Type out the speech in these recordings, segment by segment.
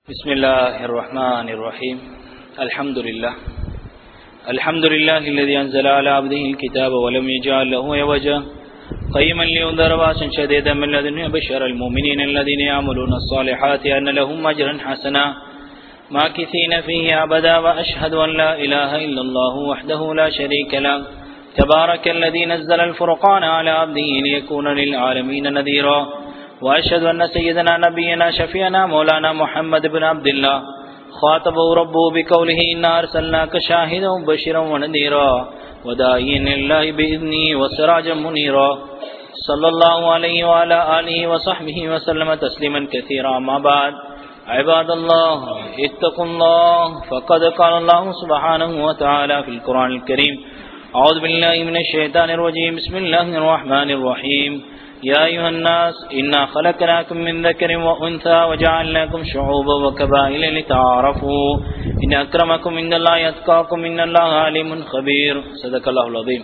بسم الله الرحمن الرحيم الحمد لله الحمد لله الذي أنزل على عبده الكتاب ولم يجعل له عوجا قيما لينذر باسا شديدا من لدنه بشر المؤمنين الذين يعملون الصالحات أن لهم أجرا حسنا ماكثين فيه أبدا وأشهد أن لا إله إلا الله وحده لا شريك له تبارك الذي نزل الفرقان على عبده ليكون للعالمين نذيرا وأشهد أن سيدنا نبينا شفينا مولانا محمد بن عبد الله خاطبه ربه بقوله إنا أرسلناك شاهدا وبشرا ونذيرا وداعيا لله بإذنه وسراجا منيرا صلى الله عليه وعلى آله وصحبه وسلم تسليما كثيرا ما بعد عباد الله اتقوا الله فقد قال الله سبحانه وتعالى في القرآن الكريم أعوذ بالله من الشيطان الرجيم بسم الله الرحمن الرحيم يا أيها الناس إنا خلقناكم من ذكر وأنثى وجعلناكم شعوبا وكبائل لتعارفوا إن أكرمكم عند الله يتقاكم إن الله عليم خبير صدق الله العظيم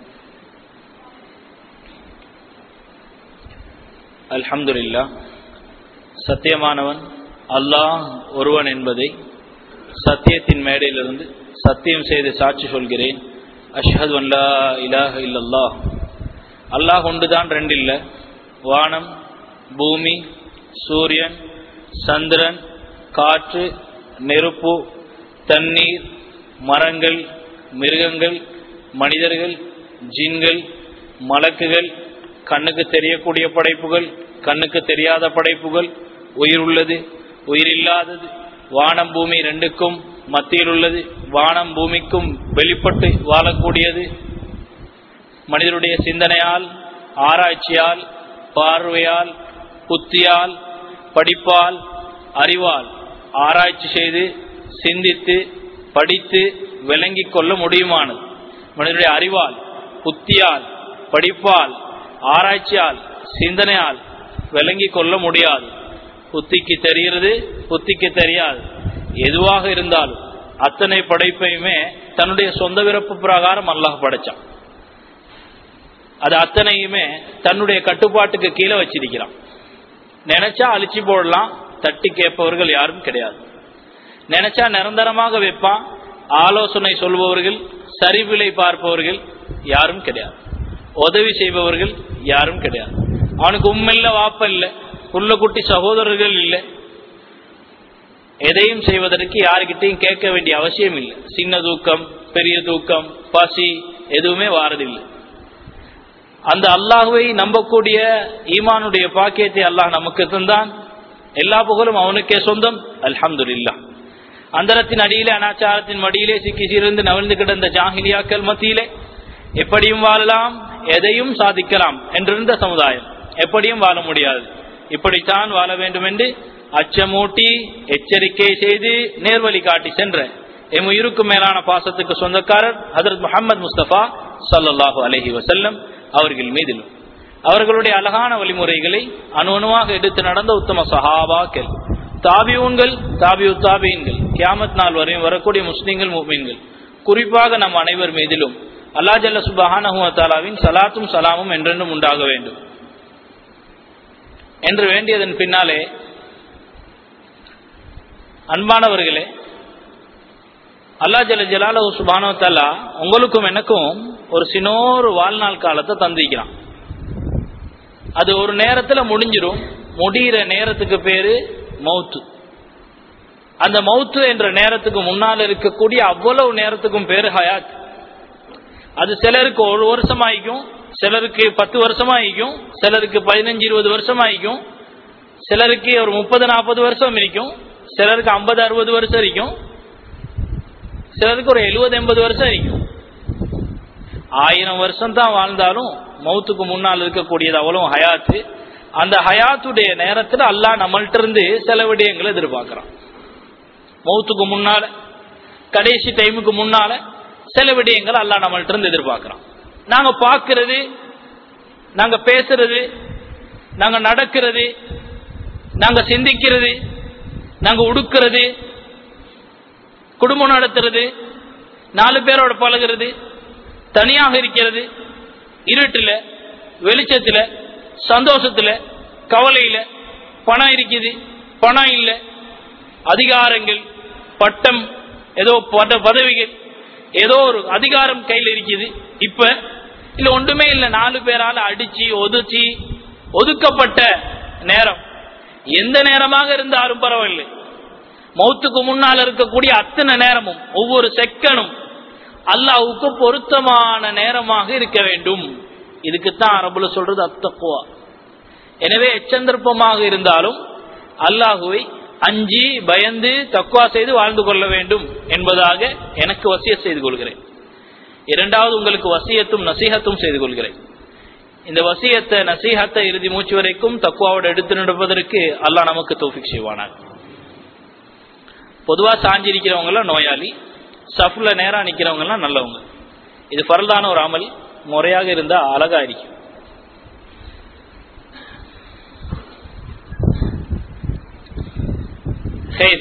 الحمد لله சத்தியமானவன் அல்லாஹ் ஒருவன் என்பதை சத்தியத்தின் மேடையிலிருந்து சத்தியம் செய்து சாட்சி சொல்கிறேன் அஷ்ஹது அல்லா இலாஹ இல்லல்லாஹ் அல்லாஹ் ஒன்றுதான் ரெண்டு இல்லை வானம் பூமி சூரியன் சந்திரன் காற்று நெருப்பு தண்ணீர் மரங்கள் மிருகங்கள் மனிதர்கள் ஜின்கள் மலக்குகள் கண்ணுக்கு தெரியக்கூடிய படைப்புகள் கண்ணுக்கு தெரியாத படைப்புகள் உயிர் உள்ளது உயிர் இல்லாதது வானம் பூமி ரெண்டுக்கும் மத்தியில் உள்ளது வானம் பூமிக்கும் வெளிப்பட்டு வாழக்கூடியது மனிதனுடைய சிந்தனையால் ஆராய்ச்சியால் பார்வையால் புத்தியால் படிப்பால் அறிவால் ஆராய்ச்சி செய்து சிந்தித்து படித்து விளங்கிக் கொள்ள முடியுமானது மனிதனுடைய அறிவால் புத்தியால் படிப்பால் ஆராய்ச்சியால் சிந்தனையால் விளங்கிக் கொள்ள முடியாது புத்திக்கு தெரிகிறது புத்திக்கு தெரியாது எதுவாக இருந்தாலும் அத்தனை படைப்பையுமே தன்னுடைய சொந்த விருப்ப பிரகாரம் அல்லாஹ் படைச்சான் அது அத்தனையுமே தன்னுடைய கட்டுப்பாட்டுக்கு கீழே வச்சிருக்கிறான் நினைச்சா அழிச்சு போடலாம் தட்டி கேட்பவர்கள் யாரும் கிடையாது நினைச்சா நிரந்தரமாக வைப்பான் ஆலோசனை சொல்பவர்கள் சரிவிலை பார்ப்பவர்கள் யாரும் கிடையாது உதவி செய்பவர்கள் யாரும் கிடையாது அவனுக்கு உண்மையில வாப்ப இல்லை புள்ள குட்டி சகோதரர்கள் இல்லை எதையும் செய்வதற்கு யாருக்கிட்டையும் கேட்க வேண்டிய அவசியம் இல்லை சின்ன தூக்கம் பெரிய தூக்கம் பசி எதுவுமே வாரதில்லை அந்த அல்லாஹுவை நம்பக்கூடிய ஈமானுடைய பாக்கியத்தை அல்லாஹ் நமக்கு தந்தான் எல்லா புகழும் அவனுக்கே சொந்தம் அல்ஹம்துல்லா அந்தரத்தின் அடியிலே அனாச்சாரத்தின் மடியிலே சிக்கி சீர்ந்து நவிழ்ந்து கிடந்த ஜாகிலியாக்கள் மத்தியிலே எப்படியும் வாழலாம் எதையும் சாதிக்கலாம் என்றிருந்த சமுதாயம் எப்படியும் வாழ முடியாது இப்படித்தான் வாழ வேண்டும் என்று அச்சமூட்டி எச்சரிக்கை செய்து நேர்வழி காட்டி சென்ற எம் உயிருக்கும் மேலான பாசத்துக்கு சொந்தக்காரர் ஹதரத் முகமது முஸ்தபா சல்லாஹூ அலஹி வசல்லம் அவர்கள் மீதிலும் அவர்களுடைய அழகான வழிமுறைகளை அணு அணுவாக எடுத்து நடந்த உத்தம சஹாபாக்கள் தாபியூன்கள் தாபியு தாபியன்கள் கியாமத் நாள் வரையும் வரக்கூடிய முஸ்லீம்கள் மூமீன்கள் குறிப்பாக நம் அனைவர் மீதிலும் அல்லா ஜல்ல சுபஹானஹுவத்தாலாவின் சலாத்தும் சலாமும் என்றென்றும் உண்டாக வேண்டும் என்று வேண்டியதன் பின்னாலே அன்பானவர்களே அல்லா ஜல ஜலாலு சுபானவத்தாலா உங்களுக்கும் எனக்கும் ஒரு சின்னோரு வாழ்நாள் காலத்தை தந்திக்கிறான் அது ஒரு நேரத்துல முடிஞ்சிடும் முடிகிற நேரத்துக்கு பேரு மவுத்து அந்த மவுத்து என்ற நேரத்துக்கு முன்னால் இருக்கக்கூடிய அவ்வளவு நேரத்துக்கும் பேரு ஹயாத் அது சிலருக்கு ஒரு வருஷம் ஆகிக்கும் சிலருக்கு பத்து வருஷம் ஆகிக்கும் சிலருக்கு பதினஞ்சு இருபது வருஷம் ஆகிக்கும் சிலருக்கு ஒரு முப்பது நாற்பது வருஷம் இருக்கும் சிலருக்கு ஐம்பது அறுபது வருஷம் இருக்கும் சிலருக்கு ஒரு எழுபது எண்பது வருஷம் இருக்கும் ஆயிரம் வருஷம் தான் வாழ்ந்தாலும் மௌத்துக்கு முன்னால் இருக்கக்கூடியது அவ்வளவு ஹயாத்து அந்த ஹயாத்துடைய நேரத்தில் அல்லா நம்மள்ட்ட இருந்து சில விடயங்களை எதிர்பார்க்கிறான் மௌத்துக்கு முன்னால கடைசி டைமுக்கு முன்னால சில விடயங்கள் அல்லா நம்மள்ட்ட இருந்து எதிர்பார்க்கிறான் நாங்க பார்க்கறது நாங்க பேசுறது நாங்க நடக்கிறது நாங்க சிந்திக்கிறது நாங்க உடுக்கிறது குடும்பம் நடத்துறது நாலு பேரோட பழகிறது தனியாக இருக்கிறது இருட்டுல வெளிச்சத்துல சந்தோஷத்துல கவலையில பணம் இருக்குது பணம் இல்லை அதிகாரங்கள் பட்டம் ஏதோ பத- பதவிகள் ஏதோ ஒரு அதிகாரம் கையில் இருக்குது இப்ப இல்ல ஒன்றுமே இல்ல நாலு பேரால அடிச்சு ஒதுச்சி ஒதுக்கப்பட்ட நேரம் எந்த நேரமாக இருந்தாலும் பரவாயில்லை மௌத்துக்கு முன்னால் இருக்கக்கூடிய அத்தனை நேரமும் ஒவ்வொரு செகண்டும் அல்லாஹ்வுக்கு பொருத்தமான நேரமாக இருக்க வேண்டும் இதுக்குத்தான் அரபுல சொல்றது அத்தக்குவா எனவே எச்சந்தர்ப்பமாக இருந்தாலும் அல்லாஹுவை அஞ்சி பயந்து தக்குவா செய்து வாழ்ந்து கொள்ள வேண்டும் என்பதாக எனக்கு வசிய செய்து கொள்கிறேன் இரண்டாவது உங்களுக்கு வசியத்தும் நசீகத்தும் செய்து கொள்கிறேன் இந்த வசியத்தை நசீகத்தை இறுதி மூச்சு வரைக்கும் தக்குவாவோட எடுத்து நடப்பதற்கு அல்லாஹ் நமக்கு தோஃபிக் செய்வானார் பொதுவா சாஞ்சிருக்கிறவங்க எல்லாம் நோயாளி சஃப்ல நேரா நிக்கிறவங்க எல்லாம் நல்லவங்க இது பரலான ஒரு அமல் முறையாக இருந்தா அழகா இருக்கும் ஹேர்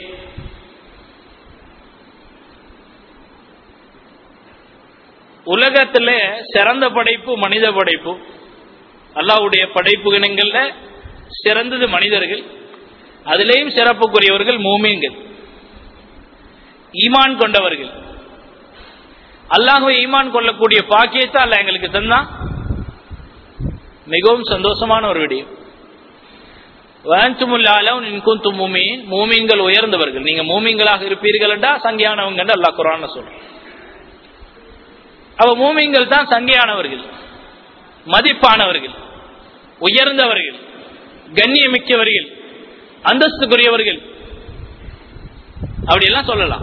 உலகத்துல சிறந்த படைப்பு மனித படைப்பு அல்லாஹ்வுடைய படைப்பு இனங்கள்ல சிறந்தது மனிதர்கள் அதிலேயும் சிறப்புக்குரியவர்கள் மூமீன்கள் ஈமான் கொண்டவர்கள் அல்லாஹுவை ஈமான் கொள்ளக்கூடிய பாக்கியத்தை அல்லாஹ் எங்களுக்கு தந்தான் மிகவும் சந்தோஷமான ஒரு விடயம் மூமீன் மூமீன்கள் உயர்ந்தவர்கள் நீங்க மூமீன்களாக இருப்பீர்கள் என்றா சங்கியானவங்க என்று அல்லாஹ் குரான் சொல்றேன் அவ மூமீன்கள் தான் சங்கியானவர்கள் மதிப்பானவர்கள் உயர்ந்தவர்கள் கண்ணியமிக்கவர்கள் அந்தஸ்துக்குரியவர்கள் அப்படி எல்லாம் சொல்லலாம்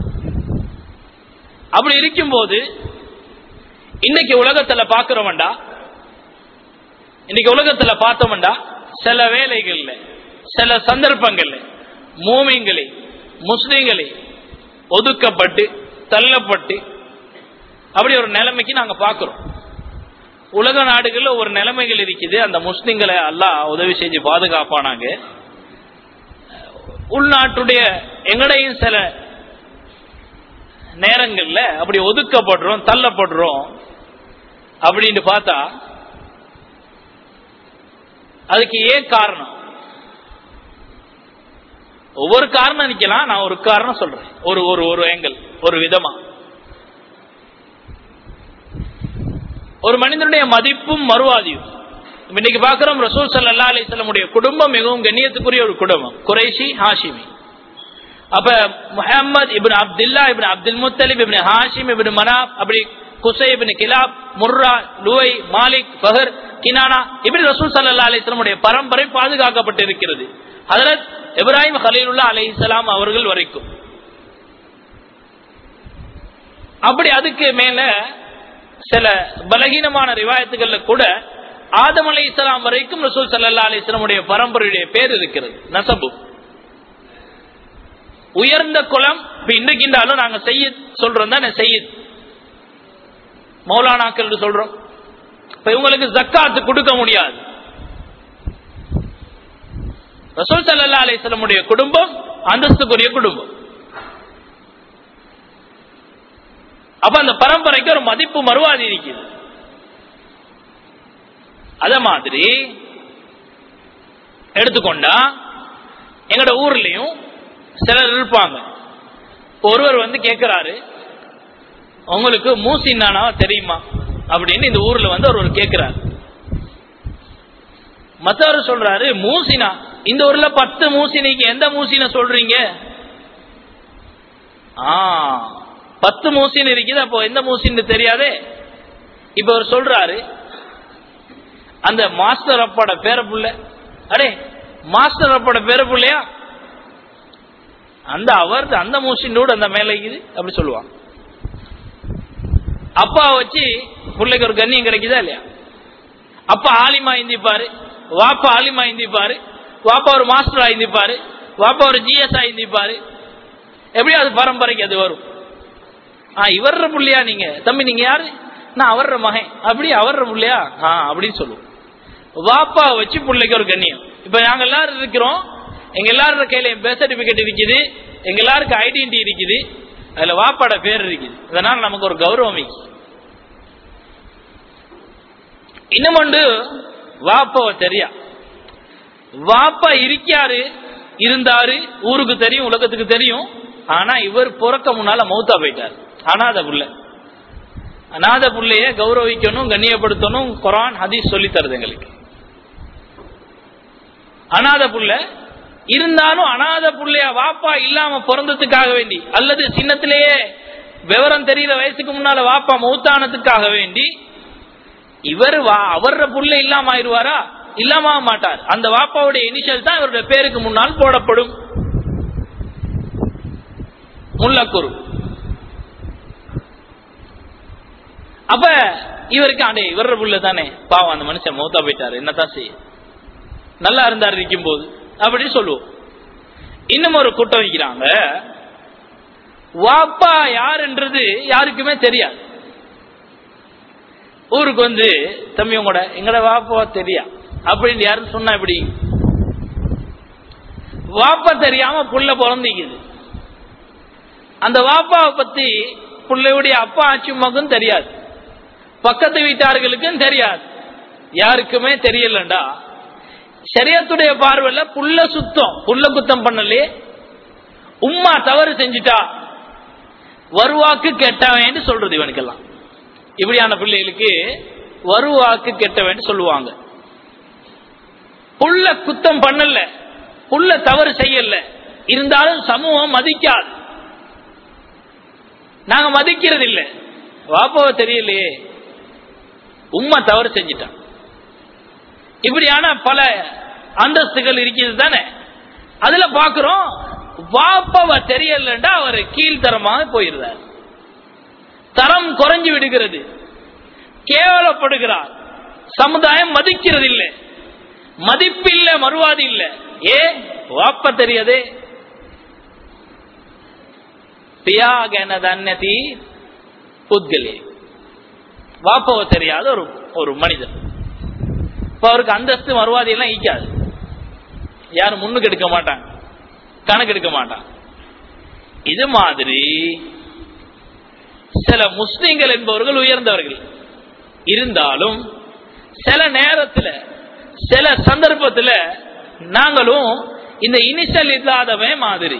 அப்படி இருக்கும்போது இன்னைக்கு உலகத்துல பாக்குறோம்டா இன்னைக்கு உலகத்துல பார்த்தோம்டா சில வேலைகள்ல சில சந்தர்ப்பங்கள்ல மூமிங்களை முஸ்லிம்களை ஒதுக்கப்பட்டு தள்ளப்பட்டு அப்படி ஒரு நிலைமைக்கு நாங்க பாக்குறோம் உலக நாடுகள்ல ஒரு நிலைமைகள் இருக்குது அந்த முஸ்லிம்களை எல்லாம் உதவி செஞ்சு பாதுகாப்பானாங்க உள்நாட்டுடைய எங்கடையும் சில நேரங்கள்ல அப்படி ஒதுக்கப்படுறோம் தள்ளப்படுறோம் அப்படின்னு பார்த்தா அதுக்கு ஏன் காரணம் ஒவ்வொரு காரணம் நிக்கலாம் நான் ஒரு காரணம் சொல்றேன் ஒரு ஒரு ஒரு ஏங்கல் ஒரு விதமா ஒரு மனிதனுடைய மதிப்பும் மறுவாதியும் இன்னைக்கு பார்க்கிறோம் ரசூல் சல்லா அலிஸ்லமுடைய குடும்பம் மிகவும் கண்ணியத்துக்குரிய ஒரு குடும்பம் குறைஷி ஹாஷிமி அப்ப Muhammad ibn Abdullah ibn Abdul Muttalib ibn Hashim ibn Manaf அப்படி Qusai ibn Kilab Murrah Luayy Malik Fahr Kinanah இப்படி ரசூல் சல்லா அலிஸ்லமுடைய பரம்பரை பாதுகாக்கப்பட்டு இருக்கிறது ஹதரத் இப்ராஹிம் ஹலீலுல்லா அலிசலாம் அவர்கள் வரைக்கும் அப்படி அதுக்கு மேல சில பலகீனமான ரிவாயத்துகள்ல கூட ஆதம் அலை இஸ்லாம் வரைக்கும் ரசூல் சல்லா அலிஸ்லமுடைய பரம்பரையுடைய பேர் இருக்கிறது நசபு உயர்ந்த குலம் இப்ப இன்றைக்கின்றாலும் நாங்க செய்ய சொல்றோம் தான் செய்யுது மௌலானாக்கள் சொல்றோம் இப்ப இவங்களுக்கு ஜக்காத்து கொடுக்க முடியாது ரசூல் சல்லா அலிஸ்லமுடைய குடும்பம் அந்தஸ்துக்குரிய குடும்பம் அப்ப அந்த பரம்பரைக்கு ஒரு மதிப்பு மறுவாதி இருக்குது அத மாதிரி எடுத்துக்கொண்டா எங்கட ஊர்லயும் சிலர் இருப்பாங்க ஒருவர் வந்து கேட்கிறாரு உங்களுக்கு மூசின்னானா தெரியுமா அப்படின்னு இந்த ஊர்ல வந்து ஒருவர் கேட்கிறாரு மத்தவர் சொல்றாரு மூசினா இந்த ஊர்ல பத்து மூசினிக்கு எந்த மூசின சொல்றீங்க ஆ பத்து மூசின் இருக்குது அப்போ எந்த மூசின்னு தெரியாதே இப்ப அவர் சொல்றாரு அந்த மாஸ்டர் அப்பாட பேர புள்ள அடே மாஸ்டர் அப்பாட பேர புள்ளையா அந்த அவர் அந்த மூசினோடு அந்த மேல இருக்குது அப்படி சொல்லுவான் அப்பா வச்சு பிள்ளைக்கு ஒரு கண்ணியம் கிடைக்குதா இல்லையா அப்பா ஆலிமா இந்திப்பாரு வாப்பா ஆலிமா இந்திப்பாரு வாப்பா ஒரு மாஸ்டர் ஆயிருந்திப்பாரு வாப்பா ஒரு ஜிஎஸ் ஆயிருந்திப்பாரு எப்படி அது பரம்பரைக்கு அது வரும் ஆ இவர்ற புள்ளையா நீங்க தம்பி நீங்க யாரு நான் அவர்ற மகன் அப்படி அவர்ற புள்ளையா ஆ அப்படின்னு சொல்லுவோம் வாப்பா வச்சு பிள்ளைக்கு ஒரு கண்ணியம் இப்ப நாங்க எல்லாரும் இருக்கிறோம் எங்க எல்லாரும் கையில பெர்த் சர்டிபிகேட் இருக்குது எங்க எல்லாருக்கும் ஐடென்டி இருக்குது அதுல வாப்பாட பேர் இருக்குது அதனால நமக்கு ஒரு கௌரவம் இருக்கு இன்னும் ஒன்று வாப்பாவை தெரியா வாப்பா இருக்காரு இருந்தாரு ஊருக்கு தெரியும் உலகத்துக்கு தெரியும் ஆனா இவர் பிறக்க முன்னால மௌத்தா போயிட்டார் அனாத புள்ள அனாத புள்ளைய கௌரவிக்கணும் கண்ணியப்படுத்தணும் குரான் ஹதீஸ் சொல்லி தருது எங்களுக்கு அனாத புள்ள இருந்தாலும் அனாத புள்ளைய வாப்பா இல்லாம பிறந்ததுக்காக வேண்டி அல்லது சின்னத்திலேயே விவரம் தெரியல வயசுக்கு முன்னால வாப்பா மௌத்தானதுக்காக வேண்டி இவர் அவர புள்ள இல்லாம ஆயிடுவாரா இல்லாம ஆக மாட்டார் அந்த வாப்பாவுடைய இனிஷியல் தான் இவருடைய பேருக்கு முன்னால் போடப்படும் முல்லக்குரு அப்ப இவருக்கு ஆண்டே இவர புள்ள தானே பாவம் அந்த மனுஷன் மௌத்தா போயிட்டாரு என்னதான் செய்ய நல்லா இருந்தார் இருக்கும் போது அப்படின்னு சொல்லுவோம் இன்னும் ஒரு கூட்டம் வைக்கிறாங்க வாப்பா யாருன்றது யாருக்குமே தெரியாது ஊருக்கு வந்து தம்பி உங்களோட எங்கட வாப்பா தெரியா அப்படின்னு யாரும் சொன்னா எப்படி வாப்பா தெரியாம புள்ள பிறந்திக்குது அந்த வாப்பாவை பத்தி பிள்ளையுடைய அப்பா ஆட்சி மகன் தெரியாது பக்கத்து வீட்டார்களுக்கும் தெரியாது யாருக்குமே தெரியலண்டா சரியத்துடைய பார்வையில புள்ள சுத்தம் புள்ள குத்தம் பண்ணலே உம்மா தவறு செஞ்சுட்டா வருவாக்கு கெட்டவன் சொல்றது இவனுக்கெல்லாம் இப்படியான பிள்ளைகளுக்கு வருவாக்கு கெட்டவன் சொல்லுவாங்க புள்ள குத்தம் பண்ணல புள்ள தவறு செய்யல இருந்தாலும் சமூகம் மதிக்காது நாங்க மதிக்கிறது இல்ல வாப்பாவை தெரியலையே உம்மா தவறு செஞ்சிட்டான் இப்படியான பல அந்தஸ்துகள் இருக்கிறது தானே அதுல பாக்குறோம் வாப்பாவை தெரியலண்டா அவர் கீழ்த்தரமாக போயிருந்தார் தரம் குறைஞ்சு விடுகிறது கேவலப்படுகிறார் சமுதாயம் மதிக்கிறது இல்லை மதிப்பில்ல மறுவாதி இல்ல ஏ வாப்ப தெரியாதே பியாகன தன்னதி புத்கலே வாப்பவ தெரியாத ஒரு ஒரு மனிதன் இப்ப அவருக்கு அந்தஸ்து மறுவாதி எல்லாம் ஈக்காது யாரும் முன்னுக்கு எடுக்க மாட்டாங்க கணக்கு எடுக்க மாட்டான் இது மாதிரி சில முஸ்லிம்கள் என்பவர்கள் உயர்ந்தவர்கள் இருந்தாலும் சில நேரத்தில் சில சந்தர்ப்பத்தில் நாங்களும் இந்த இனிஷியல் இல்லாதவன் மாதிரி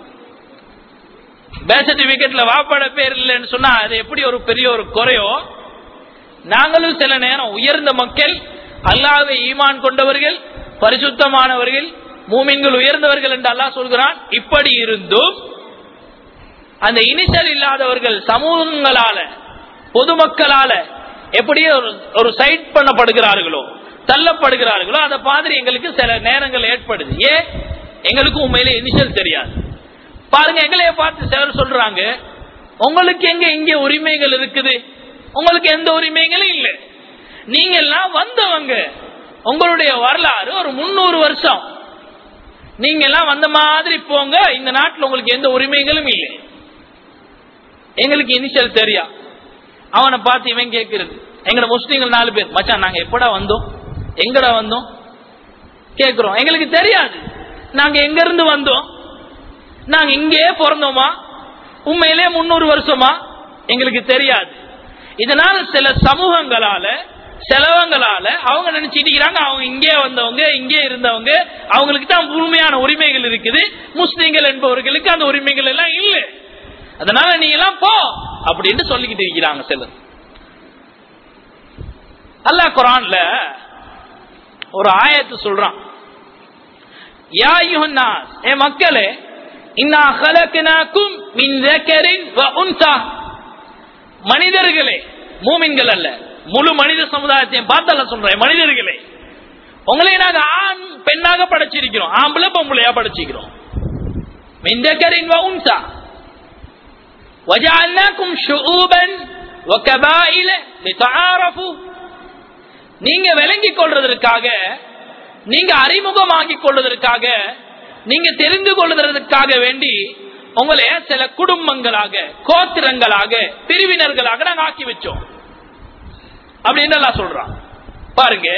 பேர்த் சர்டிபிகேட்ல வாப்பாட பேர் இல்லைன்னு சொன்னா அது எப்படி ஒரு பெரிய ஒரு குறையோ நாங்களும் சில நேரம் உயர்ந்த மக்கள் அல்லாவை ஈமான் கொண்டவர்கள் பரிசுத்தமானவர்கள் மூமின்கள் உயர்ந்தவர்கள் என்று அல்லாஹ் சொல்கிறான் இப்படி இருந்தும் அந்த இனிஷியல் இல்லாதவர்கள் சமூகங்களால பொதுமக்களால எப்படி ஒரு ஒரு சைட் பண்ணப்படுகிறார்களோ தள்ளப்படுகிறார்களோ அதை மாதிரி எங்களுக்கு சில நேரங்கள் ஏற்படுது ஏன் எங்களுக்கு உண்மையில இனிஷியல் தெரியாது பாருங்க எங்களைய பார்த்து சிலர் சொல்றாங்க உங்களுக்கு எங்க இங்க உரிமைகள் இருக்குது உங்களுக்கு எந்த உரிமைகளும் இல்லை நீங்க எல்லாம் வந்தவங்க உங்களுடைய வரலாறு ஒரு முன்னூறு வருஷம் நீங்க எல்லாம் வந்த மாதிரி போங்க இந்த நாட்டில் உங்களுக்கு எந்த உரிமைகளும் இல்லை எங்களுக்கு இனிஷியல் தெரியா அவனை பார்த்து இவன் கேட்கிறது எங்கட முஸ்லீம்கள் நாலு பேர் மச்சான் நாங்க எப்படா வந்தோம் எங்கடா வந்தோம் கேக்குறோம் எங்களுக்கு தெரியாது நாங்க எங்க இருந்து வந்தோம் நாங்க இங்கே பிறந்தோமா உண்மையிலே முன்னூறு வருஷமா எங்களுக்கு தெரியாது இதனால சில சமூகங்களால செலவங்களால அவங்க நினைச்சிட்டு அவங்க இங்கே வந்தவங்க இங்கே இருந்தவங்க அவங்களுக்கு தான் முழுமையான உரிமைகள் இருக்குது முஸ்லீம்கள் என்பவர்களுக்கு அந்த உரிமைகள் எல்லாம் இல்லை அதனால நீ எல்லாம் போ அப்படின்னு சொல்லிக்கிட்டு இருக்கிறாங்க சிலர் அல்லாஹ் குரான்ல ஒரு ஆயத்து சொல்றான் யா யுஹன்னாஸ் ஏ மக்களே இன்னா ஹலக்னாக்கும் மின் ذكرٍ وانثى மனிதர்களே மூமின்கள் அல்ல முழு மனித சமுதாயத்தையும் பார்த்தல்ல சொல்றேன் மனிதர்களே உங்களை நாங்க ஆண் பெண்ணாக படைச்சிருக்கிறோம் ஆம்பளை பொம்பளையா படைச்சிக்கிறோம் மின் ذكرٍ وانثى وجعلناكم شعوبا وكبائل لتعارفوا நீங்க விளங்கிக் கொள்றதற்காக நீங்க அறிமுகமாக்கிக் கொள்வதற்காக நீங்க தெரிந்து கொள்வதற்காக வேண்டி உங்களை சில குடும்பங்களாக கோத்திரங்களாக பிரிவினர்களாக நாங்க ஆக்கி வச்சோம் அப்படின்னு எல்லாம் சொல்றான் பாருங்க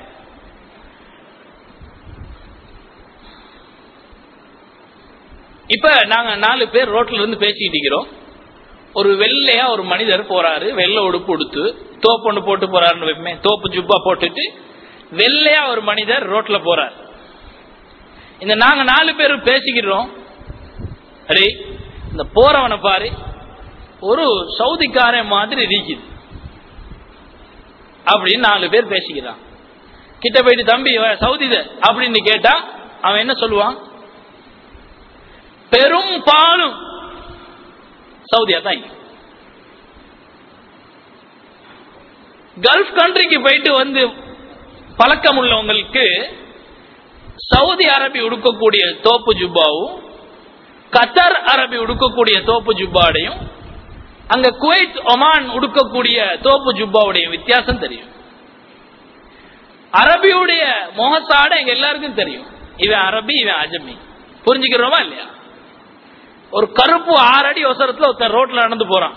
இப்ப நாங்க நாலு பேர் ரோட்ல இருந்து பேசிக்கிட்டு இருக்கிறோம் ஒரு வெள்ளையா ஒரு மனிதர் போறாரு வெள்ளை உடுப்பு உடுத்து தோப்பு ஒன்று போட்டு போறாருன்னு வைப்போமே தோப்பு ஜுப்பா போட்டுட்டு வெள்ளையா ஒரு மனிதர் ரோட்ல போறார் இந்த நாங்க நாலு பேர் பேசிக்கிறோம் அடே இந்த போறவனை பாரு ஒரு சவுதிக்காரன் மாதிரி இருக்குது அப்படின்னு நாலு பேர் பேசிக்கிறான் கிட்ட போயிட்டு தம்பி இவன் சவுதித அப்படின்னு கேட்டா அவன் என்ன சொல்லுவான் பெரும் பாலும் சவுதியா தான் இங்க. கல்ஃப் கண்ட்ரிக்கு போயிட்டு வந்து பழக்கம் உள்ளவங்களுக்கு சவுதி அரபி உடுக்கக்கூடிய தோப்பு ஜுப்பாவும் கத்தர் அரபி உடுக்கக்கூடிய தோப்பு ஜுப்பாடையும் அங்க குவைத் ஒமான் உடுக்கக்கூடிய தோப்பு ஜுப்பாவுடைய வித்தியாசம் தெரியும் அரபியுடைய முகசாடை எங்க எல்லாருக்கும் தெரியும் இவன் அரபி இவன் அஜமி புரிஞ்சுக்கிறோமா இல்லையா ஒரு கருப்பு ஆறு அடி ஒசரத்துல ஒருத்தன் ரோட்ல நடந்து போறான்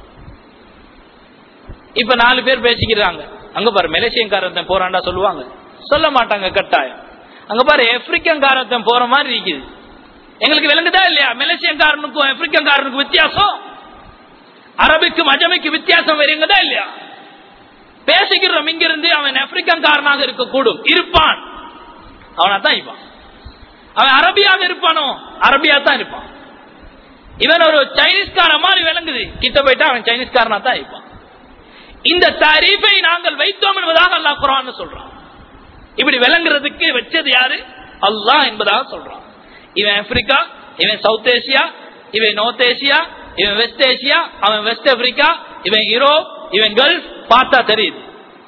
இப்ப நாலு பேர் பேசிக்கிறாங்க அங்க பாரு மலேசியன்காரத்தன் போறான்டா சொல்லுவாங்க சொல்ல மாட்டாங்க கட்டாயம் அங்க பாரு ஆப்பிரிக்கன்காரத்தன் போற மாதிரி இருக்குது எங்களுக்கு விளங்குதா இல்லையா மலேசியன்காரனுக்கும் ஆப்பிரிக்கன்காரனுக்கும் வித்தியாசம் அரபிக்கும் அஜமிக்கு வித்தியாசம் வருங்கதா இல்லையா பேசிக்கிறோம் இங்கிருந்து அவன் ஆப்பிரிக்கன்காரனாக இருக்கக்கூடும் இருப்பான் அவனா தான் இருப்பான் அவன் அரபியாக இருப்பானோ அரபியா தான் இருப்பான் இவன் ஒரு சைனீஸ்கார மாதிரி விளங்குது கிட்ட போயிட்டா அவன் சைனீஸ்காரனா தான் இருப்பான் இந்த தாரீஃபை நாங்கள் வைத்தோம் என்பதாக அல்லாஹ் குரான் சொல்றான் இப்படி விளங்குறதுக்கு வச்சது யாரு அல்லாஹ் என்பதாக சொல்றான் இவன் ஆப்பிரிக்கா இவன் சவுத் ஏசியா இவன் நார்த் ஏசியா இவன் வெஸ்ட் ஏசியா அவன் வெஸ்ட் ஆப்பிரிக்கா இவன் யூரோப் இவன் கல்ஃப் பார்த்தா தெரியுது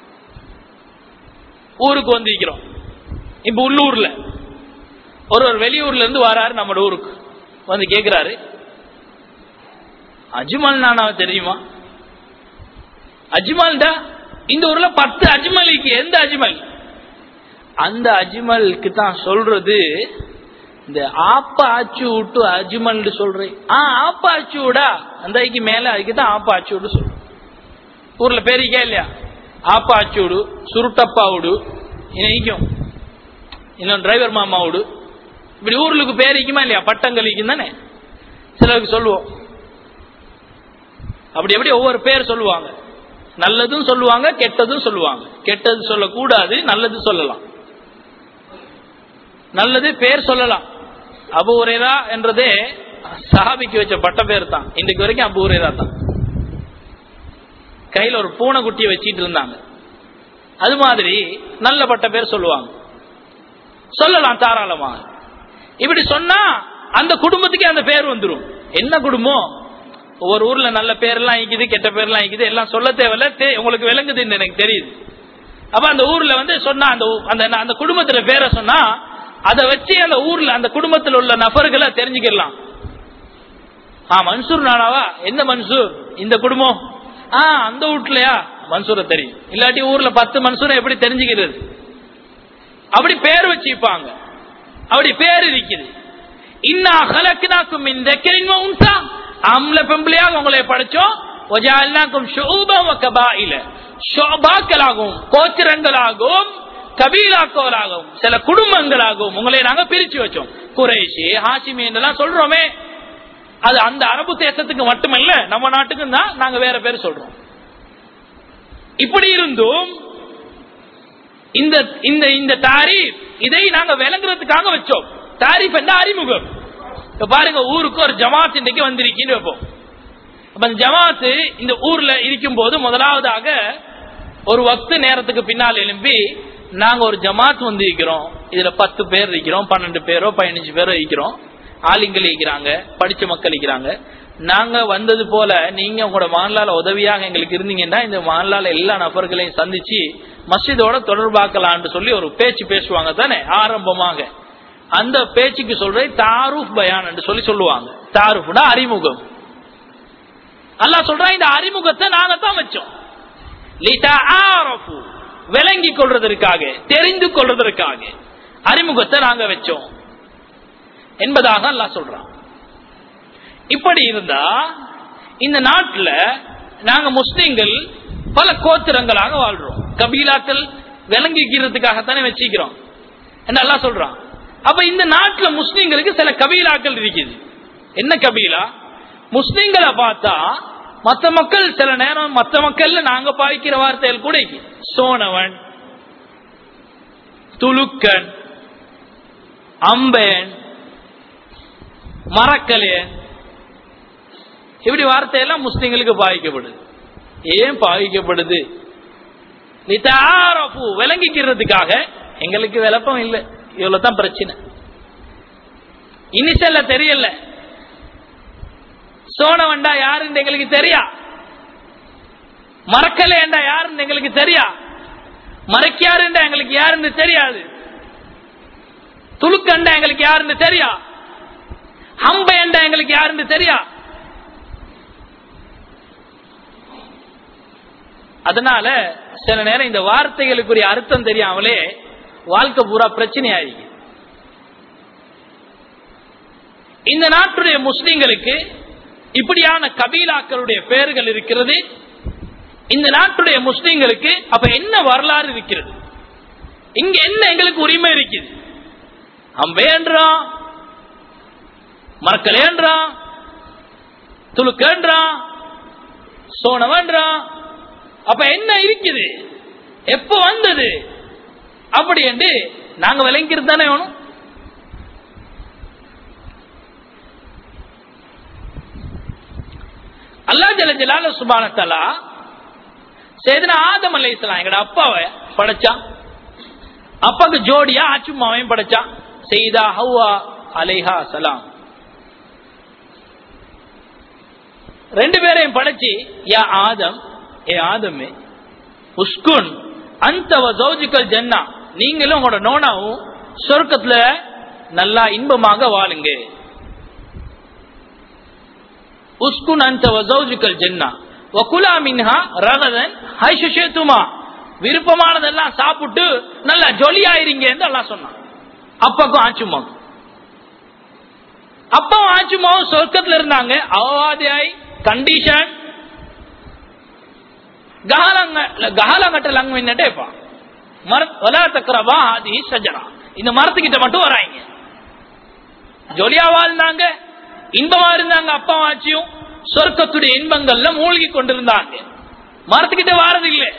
ஊருக்கு வந்திருக்கிறோம் இப்ப உள்ளூர்ல ஒரு ஒரு வெளியூர்ல இருந்து வராரு நம்ம ஊருக்கு வந்து கேக்குறாரு அஜ்மல் நானா தெரியுமா அஜ்மல்டா இந்த ஊர்ல பத்து அஜ்மலுக்கு எந்த அஜ்மல் அந்த அஜ்மலுக்கு தான் சொல்றது இந்த ஆப்ப ஆச்சு விட்டு அஜ்மல் சொல்றேன் ஆ ஆப்ப ஆச்சு விடா அந்த ஐக்கு மேல அதுக்கு தான் ஆப்ப ஆச்சு விடு சொல்றேன் ஊர்ல பேரிக்கா இல்லையா ஆப்ப ஆச்சு விடு சுருட்டப்பா விடு இன்னைக்கும் இன்னும் டிரைவர் மாமா விடு இப்படி ஊர்களுக்கு பேரிக்குமா இல்லையா பட்டங்களிக்கும் தானே சிலருக்கு சொல்லுவோம் அப்படி எப்படி ஒவ்வொரு பேர் சொல்லுவாங்க நல்லதும் சொல்லுவாங்க கெட்டதும் சொல்லுவாங்க கெட்டது சொல்லக்கூடாது நல்லது சொல்லலாம் நல்லது பேர் சொல்லலாம் அபு உரேரா என்றதே சஹாபிக்கு வச்ச பட்ட பேர் தான் இன்றைக்கு வரைக்கும் அபு உரேரா தான் கையில ஒரு பூனை குட்டியை வச்சிட்டு இருந்தாங்க அது மாதிரி நல்ல பட்ட பேர் சொல்லுவாங்க சொல்லலாம் தாராளமாக இப்படி சொன்னா அந்த குடும்பத்துக்கே அந்த பேர் வந்துடும் என்ன குடும்பம் ஒவ்வொரு ஊர்ல நல்ல பேர்லாம் இருக்குது கெட்ட பேர்லாம் இருக்குது எல்லாம் சொல்ல தேவையில்ல தே- உங்களுக்கு விளங்குதுன்னு எனக்கு தெரியுது அப்ப அந்த ஊர்ல வந்து சொன்னா அந்த ஊ- அந்த அந்த குடும்பத்துல பேரை சொன்னா அதை வச்சு அந்த ஊர்ல அந்த குடும்பத்தில் உள்ள நபர்களை தெரிஞ்சுக்கலாம் ஆ மன்சூர் நானாவா எந்த மன்சூர் இந்த குடும்பம் ஆ அந்த வீட்லயா மன்சூரை தெரியும் இல்லாட்டி ஊர்ல பத்து மன்சூரை எப்படி தெரிஞ்சுக்கிறது அப்படி பேர் வச்சுப்பாங்க அப்படி பேர் இருக்குது இன்னா ஹலக்கினாக்கும் இந்த உன்சா ஆம்பளை பெம்பளையாக உங்களை படைச்சோம் ஒஜால்னாக்கும் ஷுபம் கபாயில ஷோபாக்களாகவும் கோத்திரங்களாகவும் கபீலாக்கோலாகவும் சில குடும்பங்களாகவும் உங்களை நாங்க பிரிச்சு வச்சோம் குறைஷி ஹாசிமி என்றெல்லாம் சொல்றோமே அது அந்த அரபு தேசத்துக்கு மட்டுமல்ல நம்ம நாட்டுக்கும் தான் நாங்க வேற பேர் சொல்றோம் இப்படி இருந்தும் இந்த இந்த இந்த தாரீஃப் இதை நாங்க விளங்குறதுக்காக வச்சோம் தாரீஃப் என்ற அறிமுகம் இப்ப பாருங்க ஊருக்கு ஒரு ஜமாத் இன்றைக்கு வந்திருக்கின்னு வைப்போம் அப்ப அந்த ஜமாத்து இந்த ஊர்ல இருக்கும் போது முதலாவதாக ஒரு வக்து நேரத்துக்கு பின்னால் எழும்பி நாங்க ஒரு ஜமாத் வந்து இருக்கிறோம் இதுல பத்து பேர் இருக்கிறோம் பன்னெண்டு பேரோ பதினஞ்சு பேரோ இருக்கிறோம் ஆளுங்கள் இருக்கிறாங்க படிச்ச மக்கள் இருக்கிறாங்க நாங்க வந்தது போல நீங்க உங்களோட மாநில உதவியாக எங்களுக்கு இருந்தீங்கன்னா இந்த மாநில எல்லா நபர்களையும் சந்திச்சு மஸ்ஜிதோட தொடர்பாக்கலாம்னு சொல்லி ஒரு பேச்சு பேசுவாங்க தானே ஆரம்பமாக அந்த பேச்சுக்கு சொல்றது தாரூஃப் பயான் என்று சொல்லி சொல்லுவாங்க தாரூஃப்னா அறிமுகம் அல்லாஹ் சொல்றா இந்த அறிமுகத்தை நாங்க தான் வச்சோம் லிதஆரஃபு, விளங்கிக் கொள்றதற்காக தெரிந்து கொள்றதற்காக அறிமுகத்தை நாங்க வச்சோம் என்பதாக அல்லாஹ் சொல்றான் இப்படி இருந்தா இந்த நாட்டுல நாங்க முஸ்லிம்கள் பல கோத்திரங்களாக வாழ்றோம் கபீலாக்கள் விளங்கிக்கிறதுக்காகத்தானே வச்சிக்கிறோம் என்ன அல்லாஹ் சொல்றான் அப்ப இந்த நாட்டுல முஸ்லிம்களுக்கு சில கபீலாக்கள் இருக்குது என்ன கபீலா முஸ்லிம்களை பார்த்தா மத்த மக்கள் சில நேரம் மத்த மக்கள்ல நாங்க பாய்க்கிற வார்த்தைகள் கூட இருக்கு. சோனவன் துலுக்கன் அம்பேன் மறக்கலேன் இப்படி வார்த்தையெல்லாம் முஸ்லிம்களுக்கு பாதிக்கப்படுது ஏன் பாதிக்கப்படுது லிதாரஃபு விளங்கிக்கிறதுக்காக எங்களுக்கு விளப்பம் இல்லை இவ்வளவு தான் பிரச்சனை இனிஷல்ல தெரியல சோனவண்டா யாருன்னு எங்களுக்கு தெரியா மறக்கலேண்டா யாருன்னு எங்களுக்கு தெரியா மறைக்காருண்டா எங்களுக்கு யாருன்னு தெரியாது துளுக்கண்டா எங்களுக்கு யாருன்னு தெரியா ஹம்பேண்டா எங்களுக்கு யாருன்னு தெரியா அதனால சில நேரம் இந்த வார்த்தைகளுக்குரிய அர்த்தம் தெரியாமலே வாழ்க்கை பூரா பிரச்சனையாயிருக்கு இந்த நாட்டுடைய முஸ்லிம்களுக்கு இப்படியான கபீலாக்களுடைய பெயர்கள் இருக்கிறது இந்த நாட்டுடைய முஸ்லிம்களுக்கு அப்ப என்ன வரலாறு இருக்கிறது இங்க என்ன எங்களுக்கு உரிமை இருக்குது அம்பேன்றான் மறக்கலேன்றான் துளுக்கேன்றான் சோனவன்றான் அப்ப என்ன இருக்குது எப்ப வந்தது அப்படி என்று நாங்க விளங்கிறது தானே வேணும் அல்லா ஜல ஜலால சுபானத்தலா சேதன ஆதம் அல்ல இஸ்லாம் எங்கட அப்பாவை படைச்சான் அப்பாக்கு ஜோடியா ஆச்சுமாவையும் படைச்சான் செய்தா ஹவ்வா அலைஹா சலாம் ரெண்டு பேரையும் படைச்சு யா ஆதம் ஏ ஆதமே உஸ்குன் அந்த ஜௌஜிக்கல் ஜன்னா நீங்களும் உங்களோட நோனாவும் சொர்க்கத்துல நல்லா இன்பமாக வாழுங்க உஸ்குன் அந்த ஜௌஜிக்கல் ஜன்னா வகுலா மின்ஹா ரகதன் ஹைஷேத்துமா விருப்பமானதெல்லாம் சாப்பிட்டு நல்லா ஜொலியாயிருங்க எல்லாம் சொன்னான் அப்பாக்கும் ஆச்சுமாக்கும் அப்பாவும் ஆச்சுமாவும் சொர்க்கத்துல இருந்தாங்க அவவாதியாய் கண்டிஷன் கஹாலங்கட்ட லங்கு என்னட்டேப்பா மர தக்கரவா ஆதி சஜரா இந்த மரத்துக்கிட்ட மட்டும் வராங்க ஜொலியா வாழ்ந்தாங்க இன்பமா இருந்தாங்க அப்பா ஆச்சியும் சொர்க்கத்துடைய இன்பங்கள்ல மூழ்கி கொண்டிருந்தாங்க மரத்துக்கிட்ட வாரது இல்லை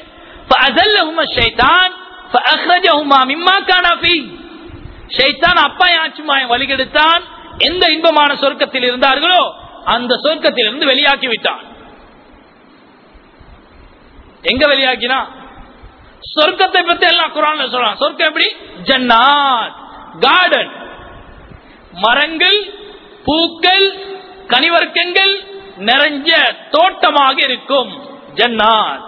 அப்பா ஆச்சுமாய் வழிகெடுத்தான் எந்த இன்பமான சொர்க்கத்தில் இருந்தார்களோ அந்த சொர்க்கத்திலிருந்து வெளியாக்கி விட்டான் எங்க வெளியாக்கினா சொர்க்கத்தை பத்தி எல்லாம் குரான்ல சொல்றான் சொர்க்கம் எப்படி ஜன்னாத் கார்டன் மரங்கள் பூக்கள் கனிவர்க்கங்கள் நிறைஞ்ச தோட்டமாக இருக்கும் ஜன்னாத்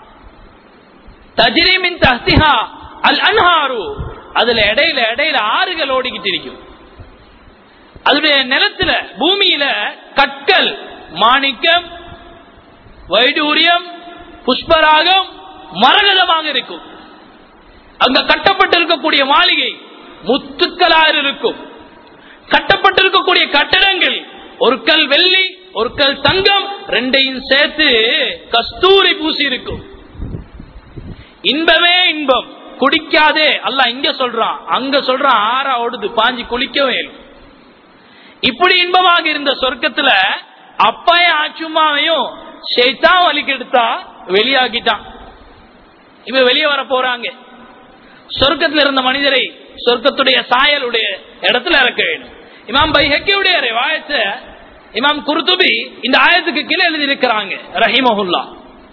தஜிரிமின் தஹ்திஹா அல் அன்ஹாரு அதுல இடையில இடையில ஆறுகள் ஓடிக்கிட்டு இருக்கும் அதனுடைய நிலத்துல பூமியில கற்கள் மாணிக்கம் வைடூரியம் புஷ்பராகம் மரகதமாக இருக்கும் அங்க கட்டப்பட்டிருக்கக்கூடிய மாளிகை முத்துக்களாக இருக்கும் கட்டப்பட்டிருக்கக்கூடிய கட்டடங்கள் ஒரு கல் வெள்ளி ஒரு கல் தங்கம் ரெண்டையும் சேர்த்து கஸ்தூரி பூசி இருக்கும் இன்பமே இன்பம் குடிக்காதே அல்ல இங்க சொல்றான் அங்க சொல்றான் ஆறா ஓடுது பாஞ்சி குளிக்கவே இப்படி இன்பமாக இருந்த சொர்க்கத்துல அப்பாயும் ஆச்சுமாவையும் ஷெய்தான் வலிக்கெடுத்தா வெளியாகிட்டான் இப்ப வெளியே வர போறாங்க சொர்க்கத்தில் இருந்த மனிதரை சொர்க்கத்துடைய சாயலுடைய இடத்துல இறக்க வேண்டும் இமாம் பைஹக்கியுடைய வாயத்தை இமாம் குருத்துபி இந்த ஆயத்துக்கு கீழே எழுதியிருக்கிறாங்க ரஹிமஹுல்லா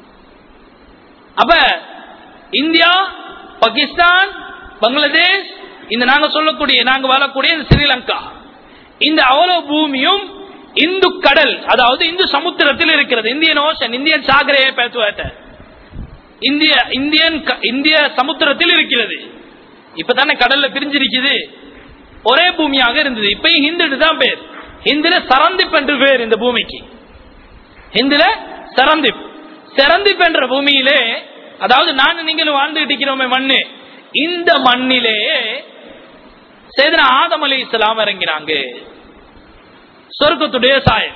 அப்ப இந்தியா பாகிஸ்தான் பங்களாதேஷ் இந்த நாங்க சொல்லக்கூடிய நாங்க வாழக்கூடிய ஸ்ரீலங்கா இந்த அவ்வளவு பூமியும் இந்து கடல் அதாவது இந்து சமுத்திரத்தில் இருக்கிறது இந்தியன் ஓஷன் இந்தியன் சாகரையை பேசுவாட்ட இந்திய இந்தியன் இந்திய சமுத்திரத்தில் இருக்கிறது இப்பதானே கடல்ல பிரிஞ்சிருக்குது ஒரே பூமியாக இருந்தது இப்பயும் ஹிந்து தான் பேர் ஹிந்துல சரந்திப் என்று பேர் இந்த பூமிக்கு ஹிந்துல சரந்திப் சரந்திப் என்ற பூமியிலே அதாவது நான் நீங்களும் வாழ்ந்துகிட்டு இருக்கிறோமே மண்ணு இந்த மண்ணிலே சேதன ஆதம் அலி இஸ்லாம் இறங்கினாங்க சொர்க்கத்துடைய சாயல்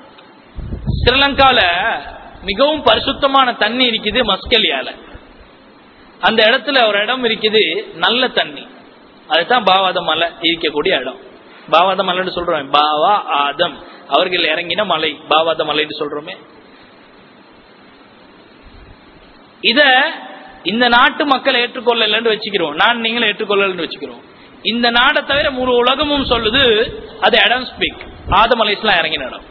ஸ்ரீலங்கால மிகவும் பரிசுத்தமான தண்ணி இருக்குது மஸ்கலியால அந்த இடத்துல ஒரு இடம் இருக்குது நல்ல தண்ணி அதுதான் பாவாத மலை இருக்கக்கூடிய இடம் பாவாத மலைன்னு சொல்றோம் பாவா ஆதம் அவர்கள் இறங்கின மலை பாவாத மலைன்னு சொல்றோமே இத இந்த நாட்டு மக்கள் ஏற்றுக்கொள்ளலன்னு வச்சுக்கிறோம் நான் நீங்களும் ஏற்றுக்கொள்ளலன்னு வச்சுக்கிறோம் இந்த நாடை தவிர முழு உலகமும் சொல்லுது அது இடம் ஸ்பீக் ஆதம் அலை இஸ்லாம் இறங்கின இடம்